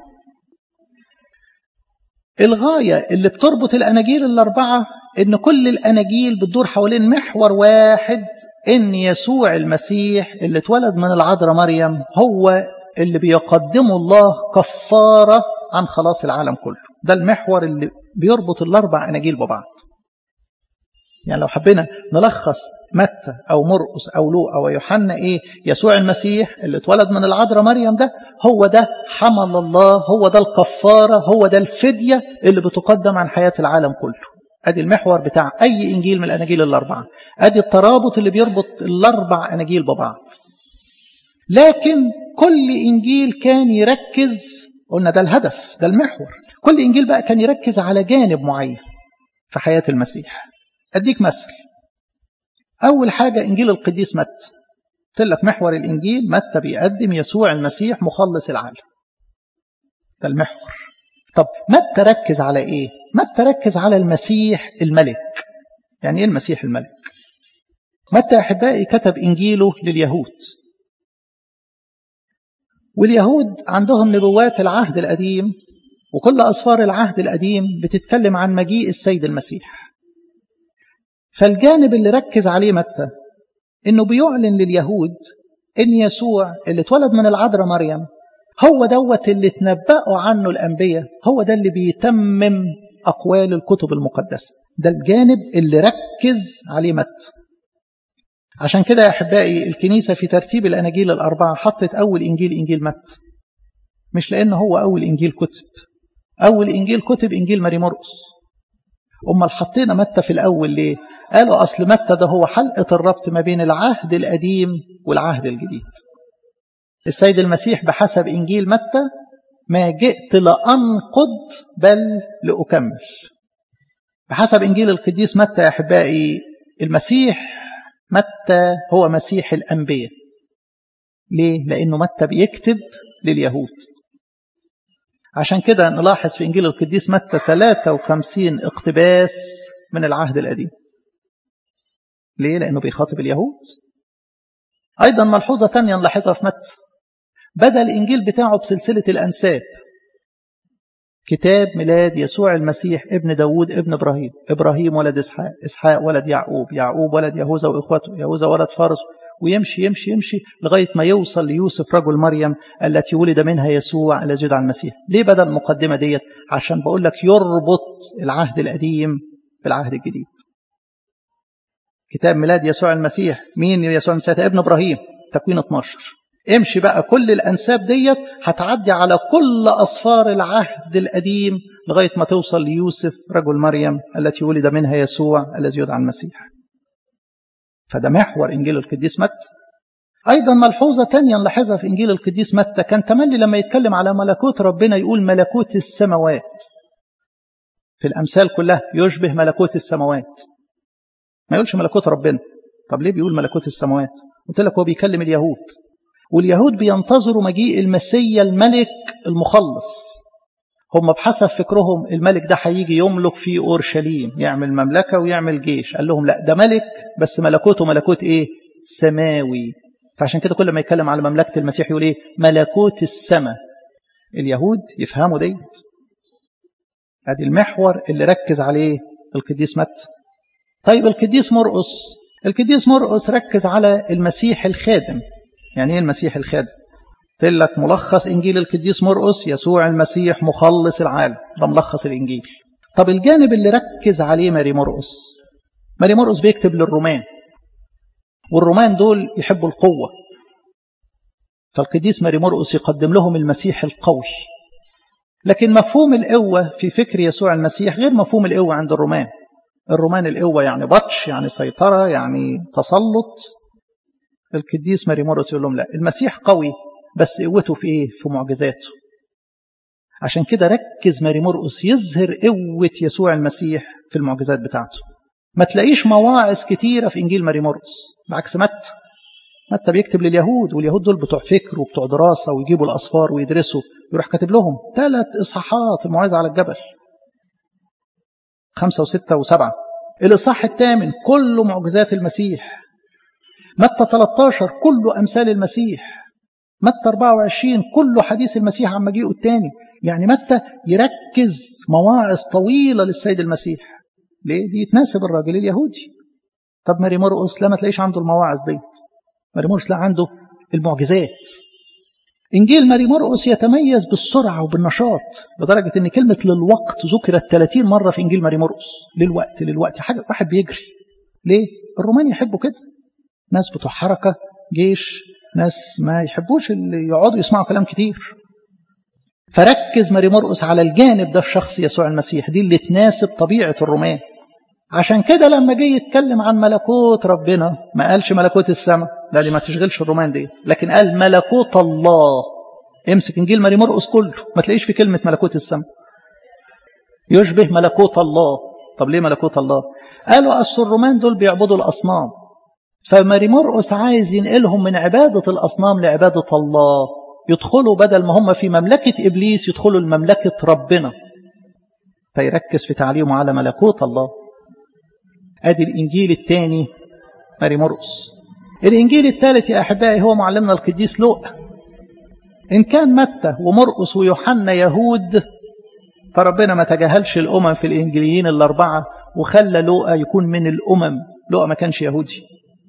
الغاية اللي بتربط الأناجيل الأربعة إن كل الأناجيل بتدور حوالين محور واحد إن يسوع المسيح اللي اتولد من العذراء مريم هو اللي بيقدمه الله كفارة عن خلاص العالم كله ده المحور اللي بيربط الأربع أناجيل ببعض يعني لو حبينا نلخص متى أو مرقس أو لوقا أو يوحنا إيه يسوع المسيح اللي اتولد من العذراء مريم ده هو ده حمل الله هو ده الكفارة هو ده الفدية اللي بتقدم عن حياة العالم كله ادي المحور بتاع اي انجيل من الاناجيل الاربعه ادي الترابط اللي بيربط الاربع اناجيل ببعض لكن كل انجيل كان يركز قلنا ده الهدف ده المحور كل انجيل بقى كان يركز على جانب معين في حياه المسيح اديك مثل اول حاجه انجيل القديس متى قلت لك محور الانجيل متى بيقدم يسوع المسيح مخلص العالم ده المحور طب متى ركز على ايه متى ركز على المسيح الملك يعني ايه المسيح الملك متى احبائي كتب انجيله لليهود واليهود عندهم نبوات العهد القديم وكل اسفار العهد القديم بتتكلم عن مجيء السيد المسيح فالجانب اللي ركز عليه متى انه بيعلن لليهود ان يسوع اللي اتولد من العذراء مريم هو دوت اللي تنبأوا عنه الأنبياء هو ده اللي بيتمم أقوال الكتب المقدسة ده الجانب اللي ركز عليه مت عشان كده يا أحبائي الكنيسة في ترتيب الأناجيل الأربعة حطت أول إنجيل إنجيل مت مش لأنه هو أول إنجيل كتب أول إنجيل كتب إنجيل ماري مرقس أمال حطينا متى في الأول ليه قالوا أصل متى ده هو حلقة الربط ما بين العهد القديم والعهد الجديد السيد المسيح بحسب إنجيل متى ما جئت لأنقض بل لأكمل بحسب إنجيل القديس متى يا أحبائي المسيح متى هو مسيح الأنبياء ليه؟ لأنه متى بيكتب لليهود عشان كده نلاحظ في إنجيل القديس متى 53 اقتباس من العهد القديم ليه؟ لأنه بيخاطب اليهود أيضا ملحوظة تانية نلاحظها في متى بدأ الإنجيل بتاعه بسلسلة الأنساب كتاب ميلاد يسوع المسيح ابن داود ابن إبراهيم إبراهيم ولد إسحاق إسحاق ولد يعقوب يعقوب ولد يهوذا وإخوته يهوذا ولد فارس ويمشي يمشي يمشي لغاية ما يوصل ليوسف رجل مريم التي ولد منها يسوع الذي يدعى المسيح ليه بدأ المقدمة ديت عشان بقول لك يربط العهد القديم بالعهد الجديد كتاب ميلاد يسوع المسيح مين يسوع المسيح ابن إبراهيم تكوين 12 امشي بقى كل الأنساب ديت هتعدي على كل أصفار العهد القديم لغاية ما توصل ليوسف رجل مريم التي ولد منها يسوع الذي يدعى المسيح فده محور إنجيل القديس متى أيضا ملحوظة تانية نلاحظها في إنجيل القديس متى كان تملي لما يتكلم على ملكوت ربنا يقول ملكوت السماوات في الأمثال كلها يشبه ملكوت السماوات ما يقولش ملكوت ربنا طب ليه بيقول ملكوت السماوات قلت لك هو بيكلم اليهود واليهود بينتظروا مجيء المسيا الملك المخلص هم بحسب فكرهم الملك ده هيجي يملك في اورشليم يعمل مملكه ويعمل جيش قال لهم لا ده ملك بس ملكوته ملكوت ايه سماوي فعشان كده كل ما يتكلم على مملكه المسيح يقول ايه ملكوت السماء اليهود يفهموا ديت ادي المحور اللي ركز عليه القديس متى طيب القديس مرقس القديس مرقس ركز على المسيح الخادم يعني ايه المسيح الخادم قلت لك ملخص انجيل القديس مرقس يسوع المسيح مخلص العالم ده ملخص الانجيل طب الجانب اللي ركز عليه ماري مرقس ماري مرقس بيكتب للرومان والرومان دول يحبوا القوه فالقديس ماري مرقس يقدم لهم المسيح القوي لكن مفهوم القوه في فكر يسوع المسيح غير مفهوم القوه عند الرومان الرومان القوه يعني بطش يعني سيطره يعني تسلط القديس ماري مرقس يقول لهم لا المسيح قوي بس قوته في ايه في معجزاته عشان كده ركز ماري مرقس يظهر قوة يسوع المسيح في المعجزات بتاعته ما تلاقيش مواعظ كتيرة في إنجيل ماري مرقس بعكس متى متى بيكتب لليهود واليهود دول بتوع فكر وبتوع دراسة ويجيبوا الأصفار ويدرسوا يروح كاتب لهم ثلاث إصحاحات الموعظة على الجبل خمسة وستة وسبعة الإصحاح الثامن كله معجزات المسيح متى 13 كله أمثال المسيح متى 24 كله حديث المسيح عن مجيئه الثاني يعني متى يركز مواعظ طويلة للسيد المسيح ليه دي تناسب الراجل اليهودي طب ماري مرقس لا ما تلاقيش عنده المواعظ ديت ماري مرقس لا عنده المعجزات إنجيل ماري مرقس يتميز بالسرعة وبالنشاط لدرجة إن كلمة للوقت ذكرت 30 مرة في إنجيل ماري مرقس للوقت للوقت حاجة واحد بيجري ليه؟ الرومان يحبوا كده ناس بتوع حركة جيش ناس ما يحبوش اللي يقعدوا يسمعوا كلام كتير فركز ماري مرقس على الجانب ده في شخص يسوع المسيح دي اللي تناسب طبيعة الرومان عشان كده لما جه يتكلم عن ملكوت ربنا ما قالش ملكوت السماء لا دي ما تشغلش الرومان ديت لكن قال ملكوت الله امسك انجيل ماري مرقس كله ما تلاقيش في كلمة ملكوت السماء يشبه ملكوت الله طب ليه ملكوت الله قالوا أصل الرومان دول بيعبدوا الأصنام فماري مرقس عايز ينقلهم من عبادة الأصنام لعبادة الله يدخلوا بدل ما هم في مملكة إبليس يدخلوا لمملكة ربنا فيركز في تعليمه على ملكوت الله أدي الإنجيل الثاني ماري مرقس الإنجيل الثالث يا أحبائي هو معلمنا القديس لوقا إن كان متى ومرقس ويوحنا يهود فربنا ما تجاهلش الأمم في الإنجيليين الأربعة وخلى لوقا يكون من الأمم لوقا ما كانش يهودي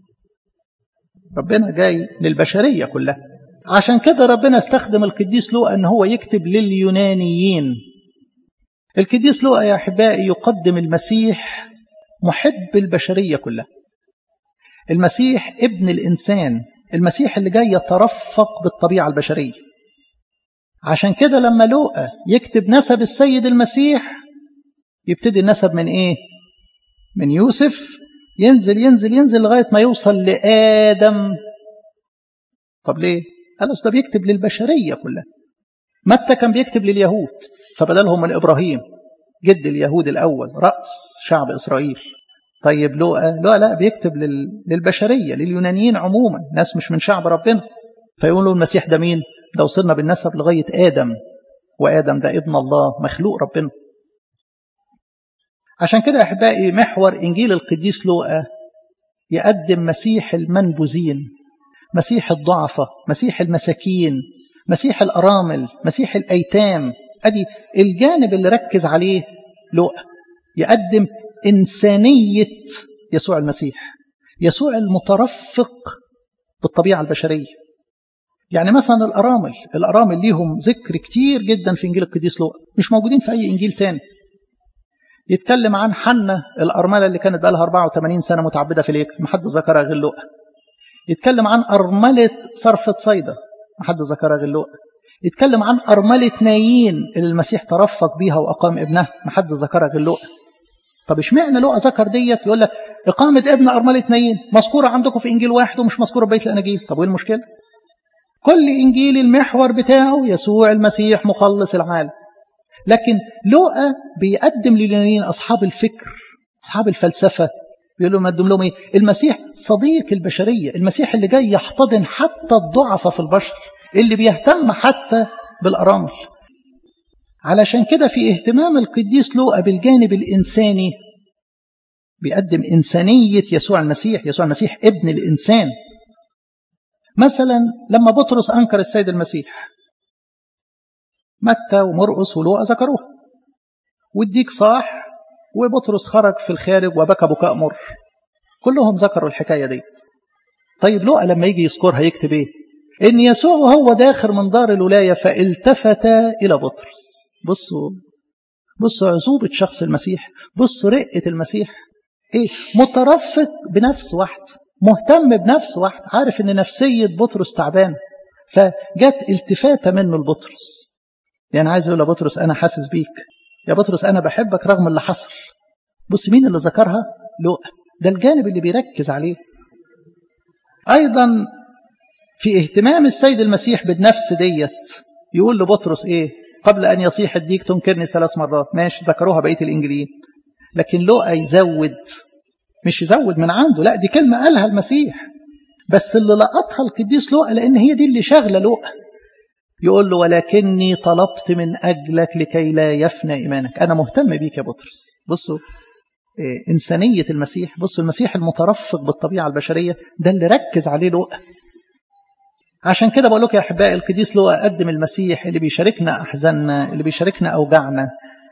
ربنا جاي للبشرية كلها عشان كده ربنا استخدم القديس لوقا ان هو يكتب لليونانيين القديس لوقا يا احبائي يقدم المسيح محب البشرية كلها المسيح ابن الإنسان المسيح اللي جاي يترفق بالطبيعة البشرية عشان كده لما لوقا يكتب نسب السيد المسيح يبتدي النسب من ايه من يوسف ينزل ينزل ينزل لغاية ما يوصل لآدم طب ليه قال ده بيكتب للبشرية كلها متى كان بيكتب لليهود فبدلهم من إبراهيم جد اليهود الأول رأس شعب إسرائيل طيب لوقا لوقا لا بيكتب للبشرية لليونانيين عموما ناس مش من شعب ربنا فيقولوا المسيح ده مين ده وصلنا بالنسب لغاية آدم وآدم ده ابن الله مخلوق ربنا عشان كده أحبائي محور إنجيل القديس لوقا يقدم مسيح المنبوذين مسيح الضعفة مسيح المساكين مسيح الأرامل مسيح الأيتام أدي الجانب اللي ركز عليه لوقا يقدم إنسانية يسوع المسيح يسوع المترفق بالطبيعة البشرية يعني مثلا الأرامل الأرامل ليهم ذكر كتير جدا في إنجيل القديس لوقا مش موجودين في أي إنجيل تاني يتكلم عن حنة الأرملة اللي كانت بقى لها 84 سنة متعبدة في الهيكل ما حد ذكرها غير لوقا يتكلم عن أرملة صرفة صيدا ما حد ذكرها غير لوقا يتكلم عن أرملة نايين اللي المسيح ترفق بيها وأقام ابنها ما حد ذكرها غير لوقا طب اشمعنى لوقا ذكر ديت يقول لك إقامة ابن أرملة نايين مذكورة عندكم في إنجيل واحد ومش مذكورة في بيت الأناجيل طب وإيه المشكلة؟ كل إنجيل المحور بتاعه يسوع المسيح مخلص العالم لكن لوقا بيقدم لليونانيين أصحاب الفكر أصحاب الفلسفة بيقول لهم قدم لهم إيه؟ المسيح صديق البشرية المسيح اللي جاي يحتضن حتى الضعفة في البشر اللي بيهتم حتى بالأرامل علشان كده في اهتمام القديس لوقا بالجانب الإنساني بيقدم إنسانية يسوع المسيح يسوع المسيح ابن الإنسان مثلا لما بطرس أنكر السيد المسيح متى ومرقس ولوقا ذكروها والديك صاح وبطرس خرج في الخارج وبكى بكاء مر كلهم ذكروا الحكاية ديت طيب لوقا لما يجي يذكرها يكتب ايه ان يسوع وهو داخل من دار الولاية فالتفت الى بطرس بصوا بصوا عزوبة شخص المسيح بصوا رقة المسيح ايه مترفق بنفس واحد مهتم بنفس واحد عارف ان نفسية بطرس تعبان فجت التفاتة منه لبطرس يعني عايز يقول لبطرس انا حاسس بيك يا بطرس انا بحبك رغم اللي حصل بص مين اللي ذكرها لوقا ده الجانب اللي بيركز عليه ايضا في اهتمام السيد المسيح بالنفس ديت يقول لبطرس ايه قبل ان يصيح الديك تنكرني ثلاث مرات ماشي ذكروها بقيه الانجيليين لكن لوقا يزود مش يزود من عنده لا دي كلمه قالها المسيح بس اللي لقطها القديس لوقا لان هي دي اللي شاغله لوقا يقول له ولكني طلبت من أجلك لكي لا يفنى إيمانك أنا مهتم بيك يا بطرس بصوا إيه إنسانية المسيح بصوا المسيح المترفق بالطبيعة البشرية ده اللي ركز عليه لوقا عشان كده بقول لكم يا أحبائي القديس لوقا قدم المسيح اللي بيشاركنا أحزاننا اللي بيشاركنا أوجاعنا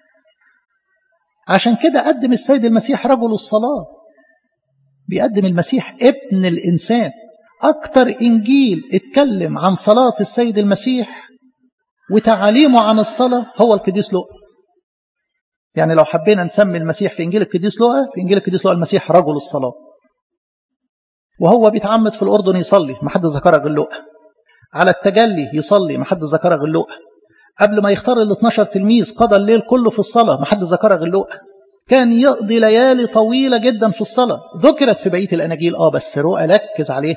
عشان كده قدم السيد المسيح رجل الصلاة بيقدم المسيح ابن الإنسان أكتر إنجيل اتكلم عن صلاة السيد المسيح وتعاليمه عن الصلاة هو القديس لوقا يعني لو حبينا نسمي المسيح في إنجيل القديس لوقا في إنجيل القديس لوقا المسيح رجل الصلاة وهو بيتعمد في الأردن يصلي ما حد ذكرها غير لوقا على التجلي يصلي ما حد ذكرها غير لوقا قبل ما يختار ال 12 تلميذ قضى الليل كله في الصلاة ما حد ذكرها غير لوقا كان يقضي ليالي طويلة جدا في الصلاة ذكرت في بقية الأناجيل آه بس لوقا ركز عليه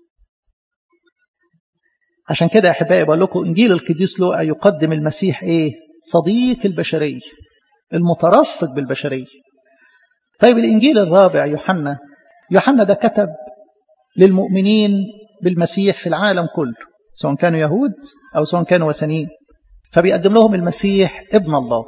عشان كده يا احبائي بقول لكم انجيل القديس لوقا يقدم المسيح ايه صديق البشريه المترفق بالبشريه طيب الانجيل الرابع يوحنا يوحنا ده كتب للمؤمنين بالمسيح في العالم كله سواء كانوا يهود او سواء كانوا وثنيين فبيقدم لهم المسيح ابن الله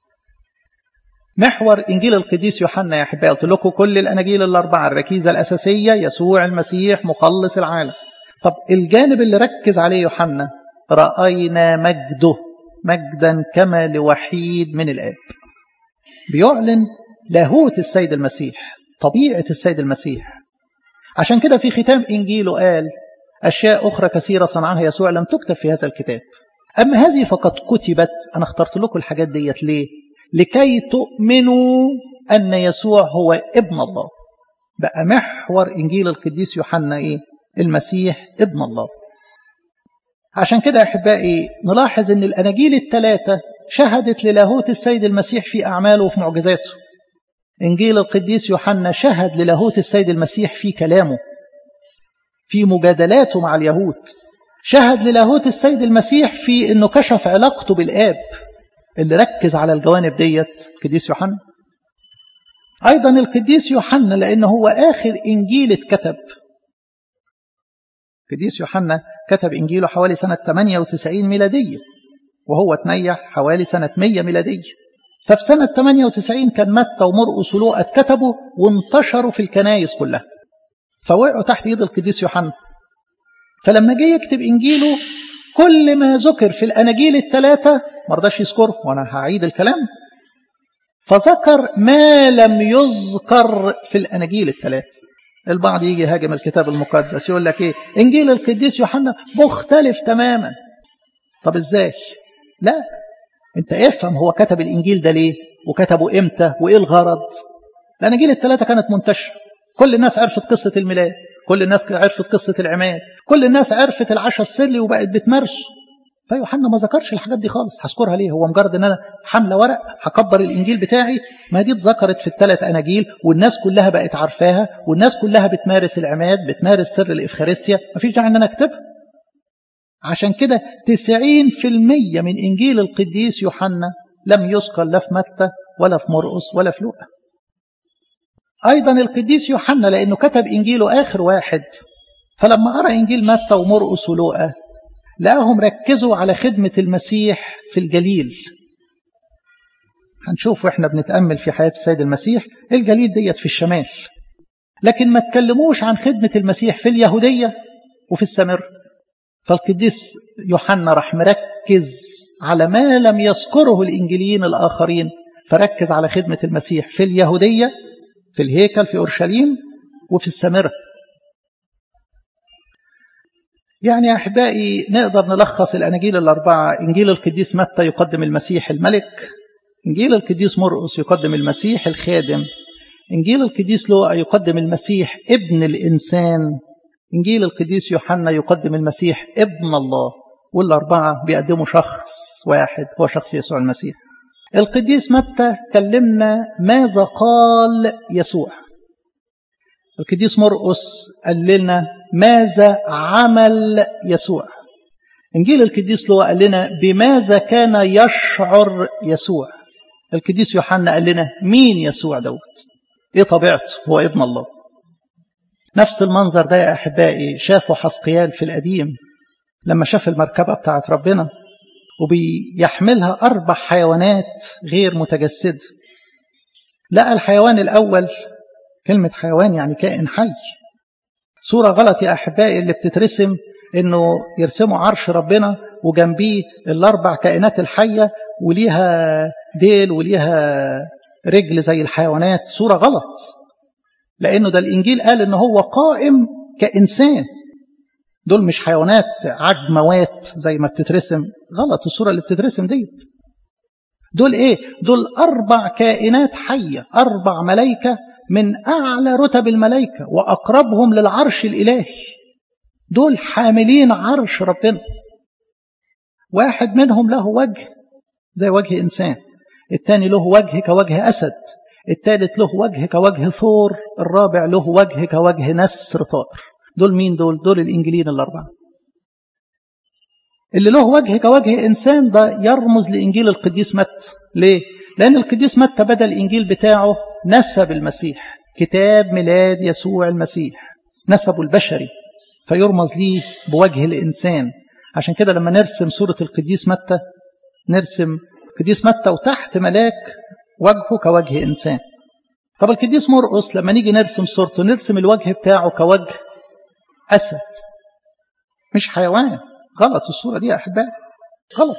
محور انجيل القديس يوحنا يا احبائي قلت لكم كل الاناجيل الاربعه الركيزه الاساسيه يسوع المسيح مخلص العالم طب الجانب اللي ركز عليه يوحنا رأينا مجده مجدا كما لوحيد من الآب بيعلن لاهوت السيد المسيح طبيعة السيد المسيح عشان كده في ختام إنجيله قال أشياء أخرى كثيرة صنعها يسوع لم تكتب في هذا الكتاب أما هذه فقد كتبت أنا اخترت لكم الحاجات ديت ليه لكي تؤمنوا أن يسوع هو ابن الله بقى محور إنجيل القديس يوحنا إيه المسيح ابن الله عشان كده أحبائي نلاحظ أن الأناجيل الثلاثة شهدت للاهوت السيد المسيح في أعماله وفي معجزاته إنجيل القديس يوحنا شهد للاهوت السيد المسيح في كلامه في مجادلاته مع اليهود شهد للاهوت السيد المسيح في أنه كشف علاقته بالآب اللي ركز على الجوانب ديت القديس يوحنا أيضا القديس يوحنا لأن هو آخر إنجيل اتكتب القديس يوحنا كتب إنجيله حوالي سنة 98 ميلادية وهو تنيح حوالي سنة 100 ميلادية ففي سنة 98 كان متى ومرقس ولوقا اتكتبوا وانتشروا في الكنايس كلها فوقعوا تحت ايد القديس يوحنا فلما جه يكتب انجيله كل ما ذكر في الاناجيل الثلاثه ما رضاش يذكره وانا هعيد الكلام فذكر ما لم يذكر في الاناجيل الثلاث البعض يجي يهاجم الكتاب المقدس يقول لك ايه انجيل القديس يوحنا مختلف تماما طب ازاي لا انت افهم هو كتب الانجيل ده ليه وكتبه امتى وايه الغرض الاناجيل الثلاثه كانت منتشره كل الناس عرفت قصه الميلاد كل الناس عرفت قصه العماد كل الناس عرفت العشاء السري وبقت بتمارسه فيوحنا ما ذكرش الحاجات دي خالص هذكرها ليه هو مجرد ان انا حامله ورق هكبر الانجيل بتاعي ما دي اتذكرت في الثلاث اناجيل والناس كلها بقت عارفاها والناس كلها بتمارس العماد بتمارس سر الافخارستيا مفيش داعي ان انا اكتبها عشان كده 90% من انجيل القديس يوحنا لم يذكر لا في متى ولا في مرقس ولا في لوقا ايضا القديس يوحنا لانه كتب انجيله اخر واحد فلما قرا انجيل متى ومرقس ولوقا لقاهم ركزوا على خدمة المسيح في الجليل هنشوف واحنا بنتأمل في حياة السيد المسيح الجليل ديت في الشمال لكن ما تكلموش عن خدمة المسيح في اليهودية وفي السامرة فالقديس يوحنا راح مركز على ما لم يذكره الإنجيليين الآخرين فركز على خدمة المسيح في اليهودية في الهيكل في أورشليم وفي السامرة يعني يا أحبائي نقدر نلخص الأناجيل الأربعة إنجيل القديس متى يقدم المسيح الملك إنجيل القديس مرقس يقدم المسيح الخادم إنجيل القديس لوقا يقدم المسيح ابن الإنسان إنجيل القديس يوحنا يقدم المسيح ابن الله والأربعة بيقدموا شخص واحد هو شخص يسوع المسيح القديس متى كلمنا ماذا قال يسوع القديس مرقس قال لنا ماذا عمل يسوع انجيل القديس لوقا قال لنا بماذا كان يشعر يسوع القديس يوحنا قال لنا مين يسوع دوت ايه طبيعته هو ابن الله نفس المنظر ده يا احبائي شافه حسقيال في القديم لما شاف المركبه بتاعت ربنا وبيحملها اربع حيوانات غير متجسده لقى الحيوان الاول كلمه حيوان يعني كائن حي صورة غلط يا أحبائي اللي بتترسم إنه يرسموا عرش ربنا وجنبيه الأربع كائنات الحية وليها ديل وليها رجل زي الحيوانات صورة غلط لأنه ده الإنجيل قال إن هو قائم كإنسان دول مش حيوانات عجموات زي ما بتترسم غلط الصورة اللي بتترسم ديت دول إيه؟ دول أربع كائنات حية أربع ملايكة من أعلى رتب الملائكة وأقربهم للعرش الإلهي دول حاملين عرش ربنا واحد منهم له وجه زي وجه إنسان الثاني له وجه كوجه أسد الثالث له وجه كوجه ثور الرابع له وجه كوجه نسر طائر دول مين دول دول الإنجيلين الأربعة اللي له وجه كوجه إنسان ده يرمز لإنجيل القديس مت ليه؟ لأن القديس متى بدأ الإنجيل بتاعه نسب المسيح كتاب ميلاد يسوع المسيح نسبه البشري فيرمز ليه بوجه الإنسان عشان كده لما نرسم صورة القديس متى نرسم القديس متى وتحت ملاك وجهه كوجه إنسان طب القديس مرقس لما نيجي نرسم صورته نرسم الوجه بتاعه كوجه أسد مش حيوان غلط الصورة دي يا أحبائي غلط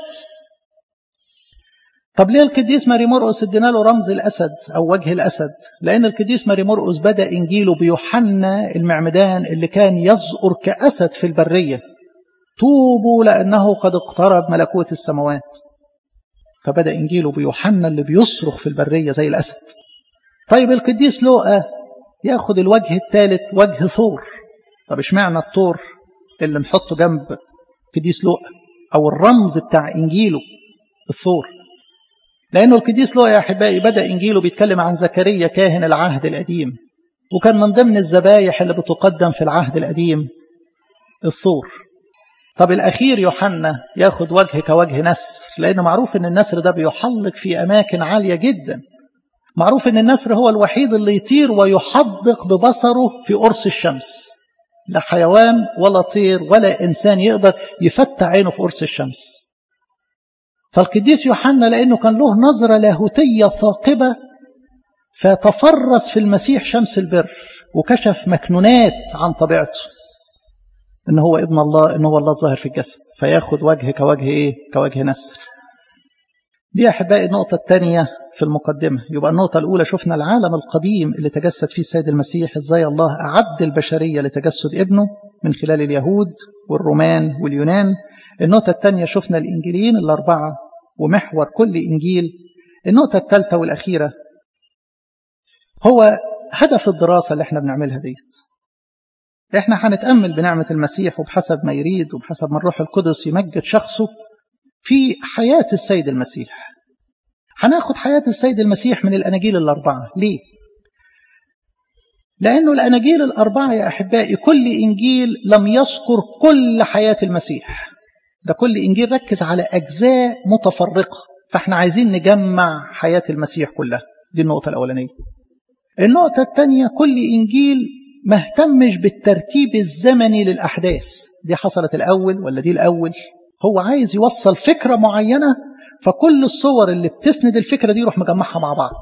طب ليه القديس ماري مرقس ادينا له رمز الاسد او وجه الاسد لان القديس ماري مرقس بدا انجيله بيوحنا المعمدان اللي كان يزقر كاسد في البريه توبوا لانه قد اقترب ملكوت السماوات فبدا انجيله بيوحنا اللي بيصرخ في البريه زي الاسد طيب القديس لوقا ياخد الوجه الثالث وجه ثور طب اشمعنى الثور اللي نحطه جنب قديس لوقا او الرمز بتاع انجيله الثور لأنه القديس لوقا يا أحبائي بدأ إنجيله بيتكلم عن زكريا كاهن العهد القديم وكان من ضمن الذبايح اللي بتقدم في العهد القديم الثور طب الأخير يوحنا ياخد وجه كوجه نسر لأنه معروف أن النسر ده بيحلق في أماكن عالية جدا معروف أن النسر هو الوحيد اللي يطير ويحدق ببصره في قرص الشمس لا حيوان ولا طير ولا إنسان يقدر يفتح عينه في قرص الشمس فالقديس يوحنا لأنه كان له نظرة لاهوتية ثاقبة فتفرس في المسيح شمس البر وكشف مكنونات عن طبيعته ان هو ابن الله ان هو الله الظاهر في الجسد فياخد وجه كوجه ايه كوجه نسر دي احبائي النقطه الثانيه في المقدمه يبقى النقطه الاولى شفنا العالم القديم اللي تجسد فيه السيد المسيح ازاي الله اعد البشريه لتجسد ابنه من خلال اليهود والرومان واليونان النقطه الثانيه شفنا الانجيليين الاربعه ومحور كل انجيل النقطه الثالثه والاخيره هو هدف الدراسه اللي احنا بنعملها ديت احنا هنتأمل بنعمة المسيح وبحسب ما يريد وبحسب ما الروح القدس يمجد شخصه في حياة السيد المسيح هناخد حياة السيد المسيح من الأناجيل الأربعة ليه؟ لأنه الأناجيل الأربعة يا أحبائي كل إنجيل لم يذكر كل حياة المسيح ده كل إنجيل ركز على أجزاء متفرقة فاحنا عايزين نجمع حياة المسيح كلها دي النقطة الأولانية النقطة الثانية كل إنجيل ما اهتمش بالترتيب الزمني للأحداث دي حصلت الأول ولا دي الأول هو عايز يوصل فكرة معينة فكل الصور اللي بتسند الفكرة دي يروح مجمعها مع بعض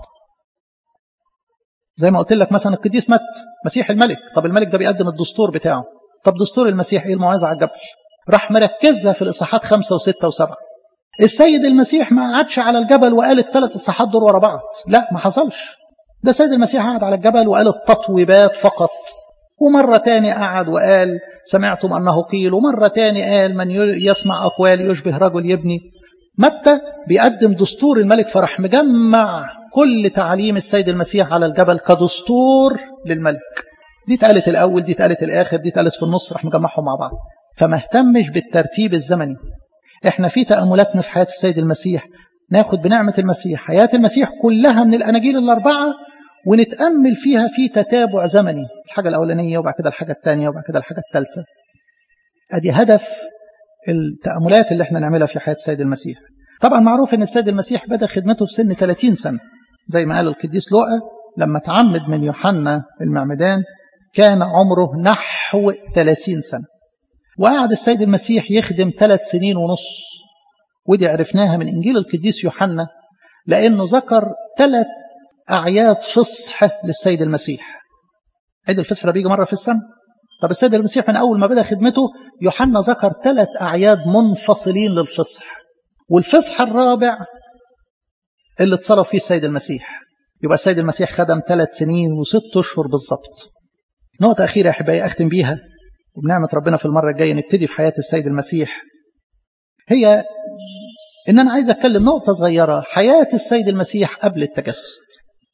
زي ما قلت لك مثلا القديس مت مسيح الملك طب الملك ده بيقدم الدستور بتاعه طب دستور المسيح ايه الموعظة على الجبل راح مركزها في الإصحاحات خمسة وستة وسبعة السيد المسيح ما قعدش على الجبل وقال الثلاث إصحاحات دول ورا بعض لا ما حصلش ده سيد المسيح قعد على الجبل وقال التطويبات فقط ومرة تاني قعد وقال سمعتم أنه قيل ومرة تاني قال من يسمع أقوال يشبه رجل يبني متى بيقدم دستور الملك فرح مجمع كل تعليم السيد المسيح على الجبل كدستور للملك دي اتقالت الأول دي اتقالت الآخر دي اتقالت في النص راح مجمعهم مع بعض فما اهتمش بالترتيب الزمني احنا في تأملاتنا في حياة السيد المسيح ناخد بنعمة المسيح حياة المسيح كلها من الأناجيل الأربعة ونتأمل فيها في تتابع زمني الحاجة الأولانية وبعد كده الحاجة الثانية وبعد كده الحاجة الثالثة أدي هدف التأملات اللي احنا نعملها في حياة السيد المسيح طبعا معروف أن السيد المسيح بدأ خدمته في سن 30 سنة زي ما قال القديس لوقا لما تعمد من يوحنا المعمدان كان عمره نحو 30 سنة وقعد السيد المسيح يخدم ثلاث سنين ونص ودي عرفناها من إنجيل القديس يوحنا لأنه ذكر ثلاث أعياد فصح للسيد المسيح عيد الفصح ده بيجي مرة في السنة طب السيد المسيح من أول ما بدأ خدمته يوحنا ذكر ثلاث أعياد منفصلين للفصح والفصح الرابع اللي اتصرف فيه السيد المسيح يبقى السيد المسيح خدم ثلاث سنين وست أشهر بالظبط نقطة أخيرة يا أحبائي أختم بيها وبنعمة ربنا في المرة الجاية نبتدي في حياة السيد المسيح هي إن أنا عايز أتكلم نقطة صغيرة حياة السيد المسيح قبل التجسد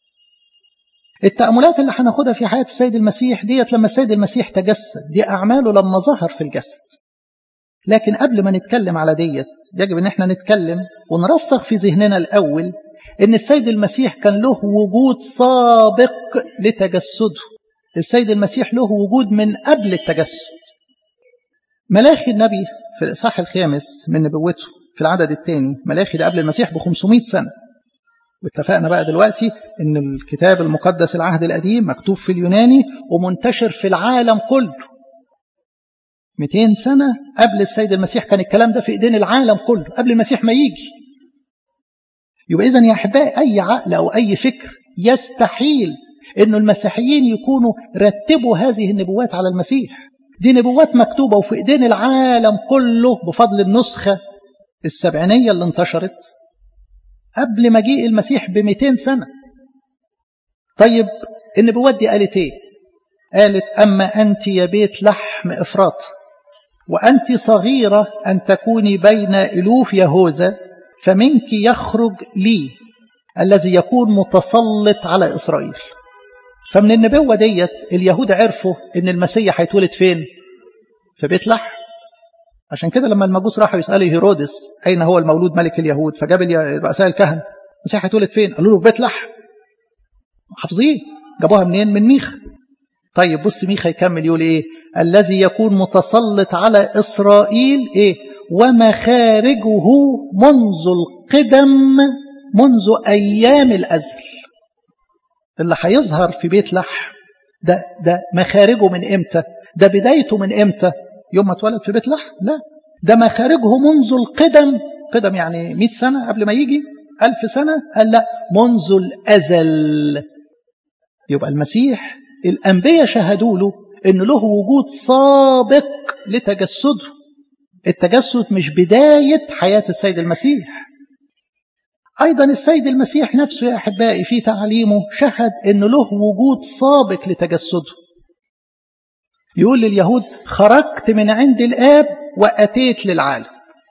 التأملات اللي هناخدها في حياة السيد المسيح ديت لما السيد المسيح تجسد دي أعماله لما ظهر في الجسد لكن قبل ما نتكلم على ديت يجب ان احنا نتكلم ونرسخ في ذهننا الأول ان السيد المسيح كان له وجود سابق لتجسده السيد المسيح له وجود من قبل التجسد ملاخي النبي في الإصحاح الخامس من نبوته في العدد الثاني ملاخي ده قبل المسيح ب 500 سنة واتفقنا بقى دلوقتي ان الكتاب المقدس العهد القديم مكتوب في اليوناني ومنتشر في العالم كله 200 سنة قبل السيد المسيح كان الكلام ده في ايدين العالم كله قبل المسيح ما يجي يبقى اذا يا احبائي اي عقل او اي فكر يستحيل انه المسيحيين يكونوا رتبوا هذه النبوات على المسيح دي نبوات مكتوبة وفي ايدين العالم كله بفضل النسخة السبعينية اللي انتشرت قبل مجيء المسيح ب 200 سنة طيب النبوات دي قالت ايه قالت أما أنت يا بيت لحم إفراط وأنت صغيرة أن تكوني بين ألوف يهوذا فمنك يخرج لي الذي يكون متسلط على إسرائيل فمن النبوة ديت اليهود عرفوا أن المسيح هيتولد فين في بيت لحم عشان كده لما المجوس راحوا يسألوا هيرودس أين هو المولود ملك اليهود فجاب رؤساء الكهنة المسيح هيتولد فين قالوا له في بيت لحم حافظين جابوها منين من ميخا طيب بص ميخا يكمل يقول ايه الذي يكون متسلط على إسرائيل إيه ومخارجه منذ القدم منذ أيام الأزل اللي هيظهر في بيت لحم ده ده مخارجه من امتى ده بدايته من امتى يوم ما اتولد في بيت لحم لا ده مخارجه منذ القدم قدم يعني 100 سنة قبل ما يجي ألف سنة قال لا منذ الأزل يبقى المسيح الأنبياء شهدوا له إن له وجود سابق لتجسده التجسد مش بداية حياة السيد المسيح أيضا السيد المسيح نفسه يا أحبائي في تعليمه شهد أن له وجود سابق لتجسده يقول لليهود خرجت من عند الآب وأتيت للعالم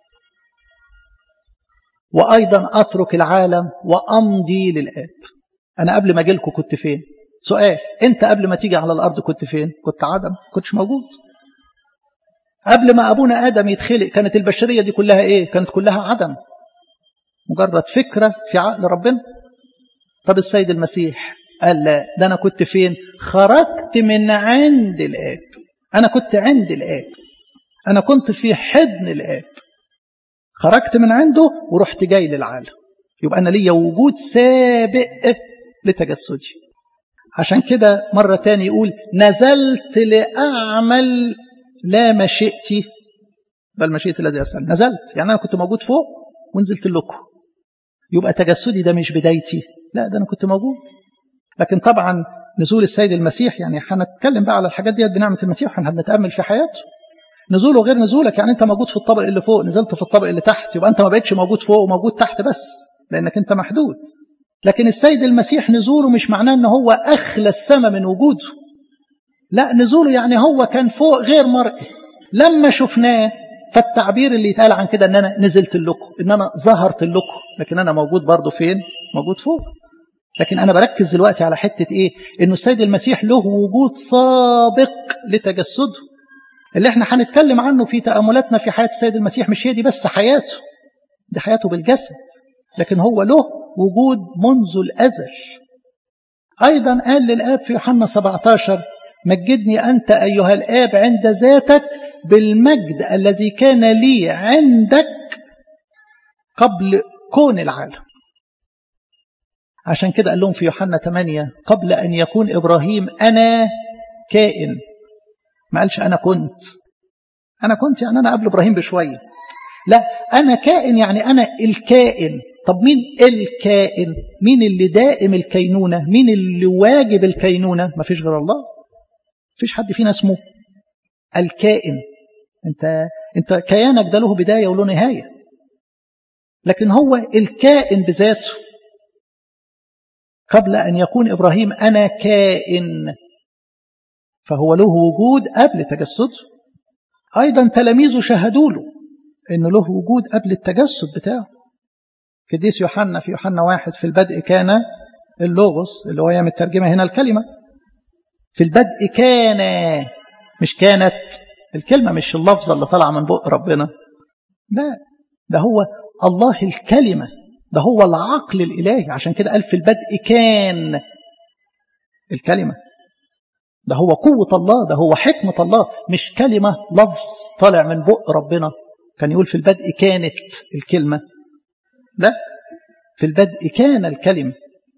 وأيضا أترك العالم وأمضي للآب أنا قبل ما أجيلكم كنت فين سؤال أنت قبل ما تيجي على الأرض كنت فين كنت عدم كنتش موجود قبل ما أبونا آدم يتخلق كانت البشرية دي كلها إيه كانت كلها عدم مجرد فكرة في عقل ربنا طب السيد المسيح قال لا ده أنا كنت فين خرجت من عند الآب أنا كنت عند الآب أنا كنت في حضن الآب خرجت من عنده ورحت جاي للعالم يبقى أنا ليا وجود سابق لتجسدي عشان كده مرة تاني يقول نزلت لأعمل لا مشيئتي بل مشيئة الذي أرسلني نزلت يعني أنا كنت موجود فوق ونزلت لكم يبقى تجسدي ده مش بدايتي لا ده أنا كنت موجود لكن طبعا نزول السيد المسيح يعني هنتكلم بقى على الحاجات ديت بنعمة المسيح وهنتأمل في حياته نزوله غير نزولك يعني انت موجود في الطبق اللي فوق نزلت في الطبق اللي تحت يبقى انت ما بقتش موجود فوق وموجود تحت بس لانك انت محدود لكن السيد المسيح نزوله مش معناه ان هو اخلى السماء من وجوده لا نزوله يعني هو كان فوق غير مرئي لما شفناه فالتعبير اللي يتقال عن كده ان انا نزلت لكم ان انا ظهرت لكم لكن انا موجود برضه فين موجود فوق لكن انا بركز دلوقتي على حته ايه انه السيد المسيح له وجود سابق لتجسده اللي احنا هنتكلم عنه في تأملاتنا في حياة السيد المسيح مش هي دي بس حياته دي حياته بالجسد لكن هو له وجود منذ الأزل أيضا قال للآب في يوحنا 17 مجدني أنت أيها الآب عند ذاتك بالمجد الذي كان لي عندك قبل كون العالم عشان كده قال لهم في يوحنا 8 قبل أن يكون إبراهيم أنا كائن ما قالش أنا كنت أنا كنت يعني أنا قبل إبراهيم بشوية لا أنا كائن يعني أنا الكائن طب مين الكائن مين اللي دائم الكينونة مين اللي واجب الكينونة ما فيش غير الله فيش حد فينا اسمه الكائن انت انت كيانك ده له بداية وله نهاية لكن هو الكائن بذاته قبل أن يكون إبراهيم أنا كائن فهو له وجود قبل تجسده أيضا تلاميذه شهدوا له أنه له وجود قبل التجسد بتاعه قديس يوحنا في يوحنا واحد في البدء كان اللوغوس اللي هو هي مترجمة هنا الكلمة في البدء كان مش كانت الكلمة مش اللفظة اللي طالعة من بق ربنا لا ده هو الله الكلمة ده هو العقل الإلهي عشان كده قال في البدء كان الكلمة ده هو قوة الله ده هو حكمة الله مش كلمة لفظ طالع من بق ربنا كان يقول في البدء كانت الكلمة لا في البدء كان الكلمة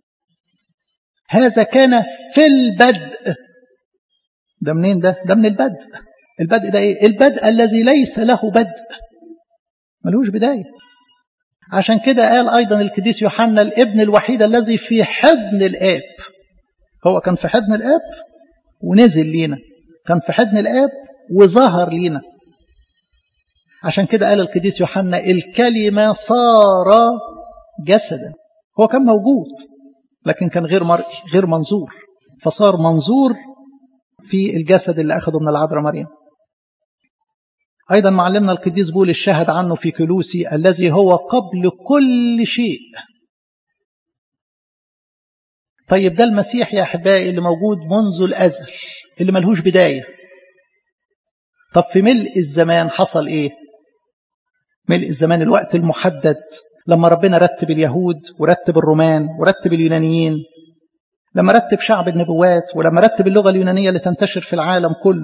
هذا كان في البدء ده منين ده ده من البدء البدء ده ايه البدء الذي ليس له بدء ملوش بداية عشان كده قال أيضا القديس يوحنا الابن الوحيد الذي في حضن الآب هو كان في حضن الآب ونزل لينا كان في حضن الآب وظهر لينا عشان كده قال القديس يوحنا الكلمة صار جسدا هو كان موجود لكن كان غير مرئي غير منظور فصار منظور في الجسد اللي أخده من العذراء مريم أيضا معلمنا القديس بول الشاهد عنه في كلوسي الذي هو قبل كل شيء طيب ده المسيح يا أحبائي اللي موجود منذ الأزل اللي ملهوش بداية طب في ملء الزمان حصل إيه ملء الزمان الوقت المحدد لما ربنا رتب اليهود ورتب الرومان ورتب اليونانيين لما رتب شعب النبوات ولما رتب اللغة اليونانية اللي تنتشر في العالم كله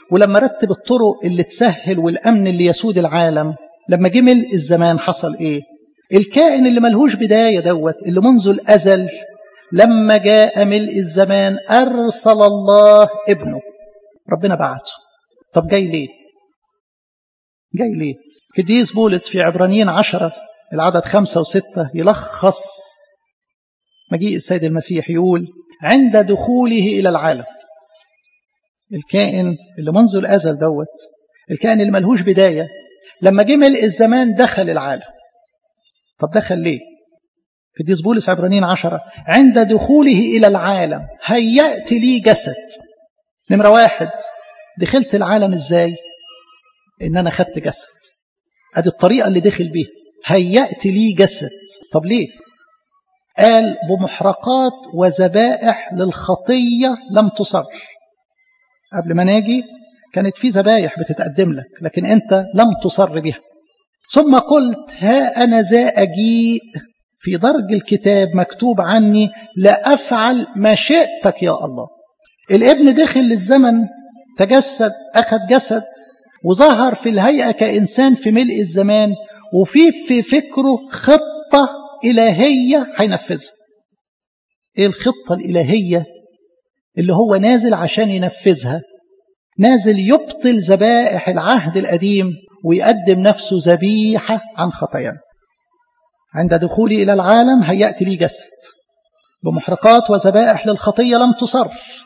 ولما رتب الطرق اللي تسهل والأمن اللي يسود العالم لما جه ملء الزمان حصل إيه الكائن اللي ملهوش بداية دوت اللي منذ الأزل لما جاء ملء الزمان أرسل الله ابنه ربنا بعته طب جاي ليه جاي ليه قديس بولس في عبرانيين عشرة العدد خمسة وستة يلخص مجيء السيد المسيح يقول عند دخوله إلى العالم الكائن اللي منذ الأزل دوت الكائن اللي ملهوش بداية لما جه ملء الزمان دخل العالم طب دخل ليه قديس بولس عبرانيين عشرة عند دخوله إلى العالم هيأت لي جسد نمرة واحد دخلت العالم إزاي إن أنا خدت جسد أدي الطريقة اللي دخل بيها هيأت لي جسد طب ليه قال بمحرقات وذبائح للخطية لم تصر قبل ما ناجي كانت في ذبايح بتتقدم لك لكن أنت لم تصر بها ثم قلت ها أنا ذا أجيء في درج الكتاب مكتوب عني لا أفعل ما شئتك يا الله الابن دخل للزمن تجسد أخذ جسد وظهر في الهيئة كإنسان في ملء الزمان وفي في فكره خطة إلهية هينفذها إيه الخطة الإلهية اللي هو نازل عشان ينفذها نازل يبطل ذبائح العهد القديم ويقدم نفسه ذبيحة عن خطايانا عند دخولي إلى العالم هيأتي لي جسد بمحرقات وذبائح للخطية لم تصر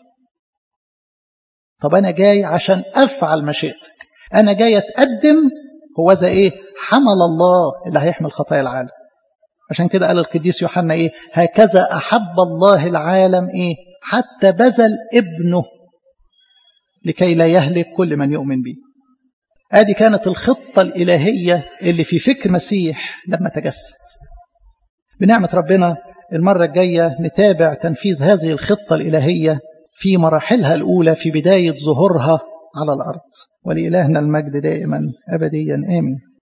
طب أنا جاي عشان أفعل مشيئتك أنا جاي أتقدم هو ذا إيه حمل الله اللي هيحمل خطايا العالم عشان كده قال القديس يوحنا إيه هكذا أحب الله العالم إيه حتى بذل ابنه لكي لا يهلك كل من يؤمن به ادي كانت الخطة الإلهية اللي في فكر مسيح لما تجسد بنعمة ربنا المرة الجاية نتابع تنفيذ هذه الخطة الإلهية في مراحلها الأولى في بداية ظهورها على الأرض ولإلهنا المجد دائما أبديا آمين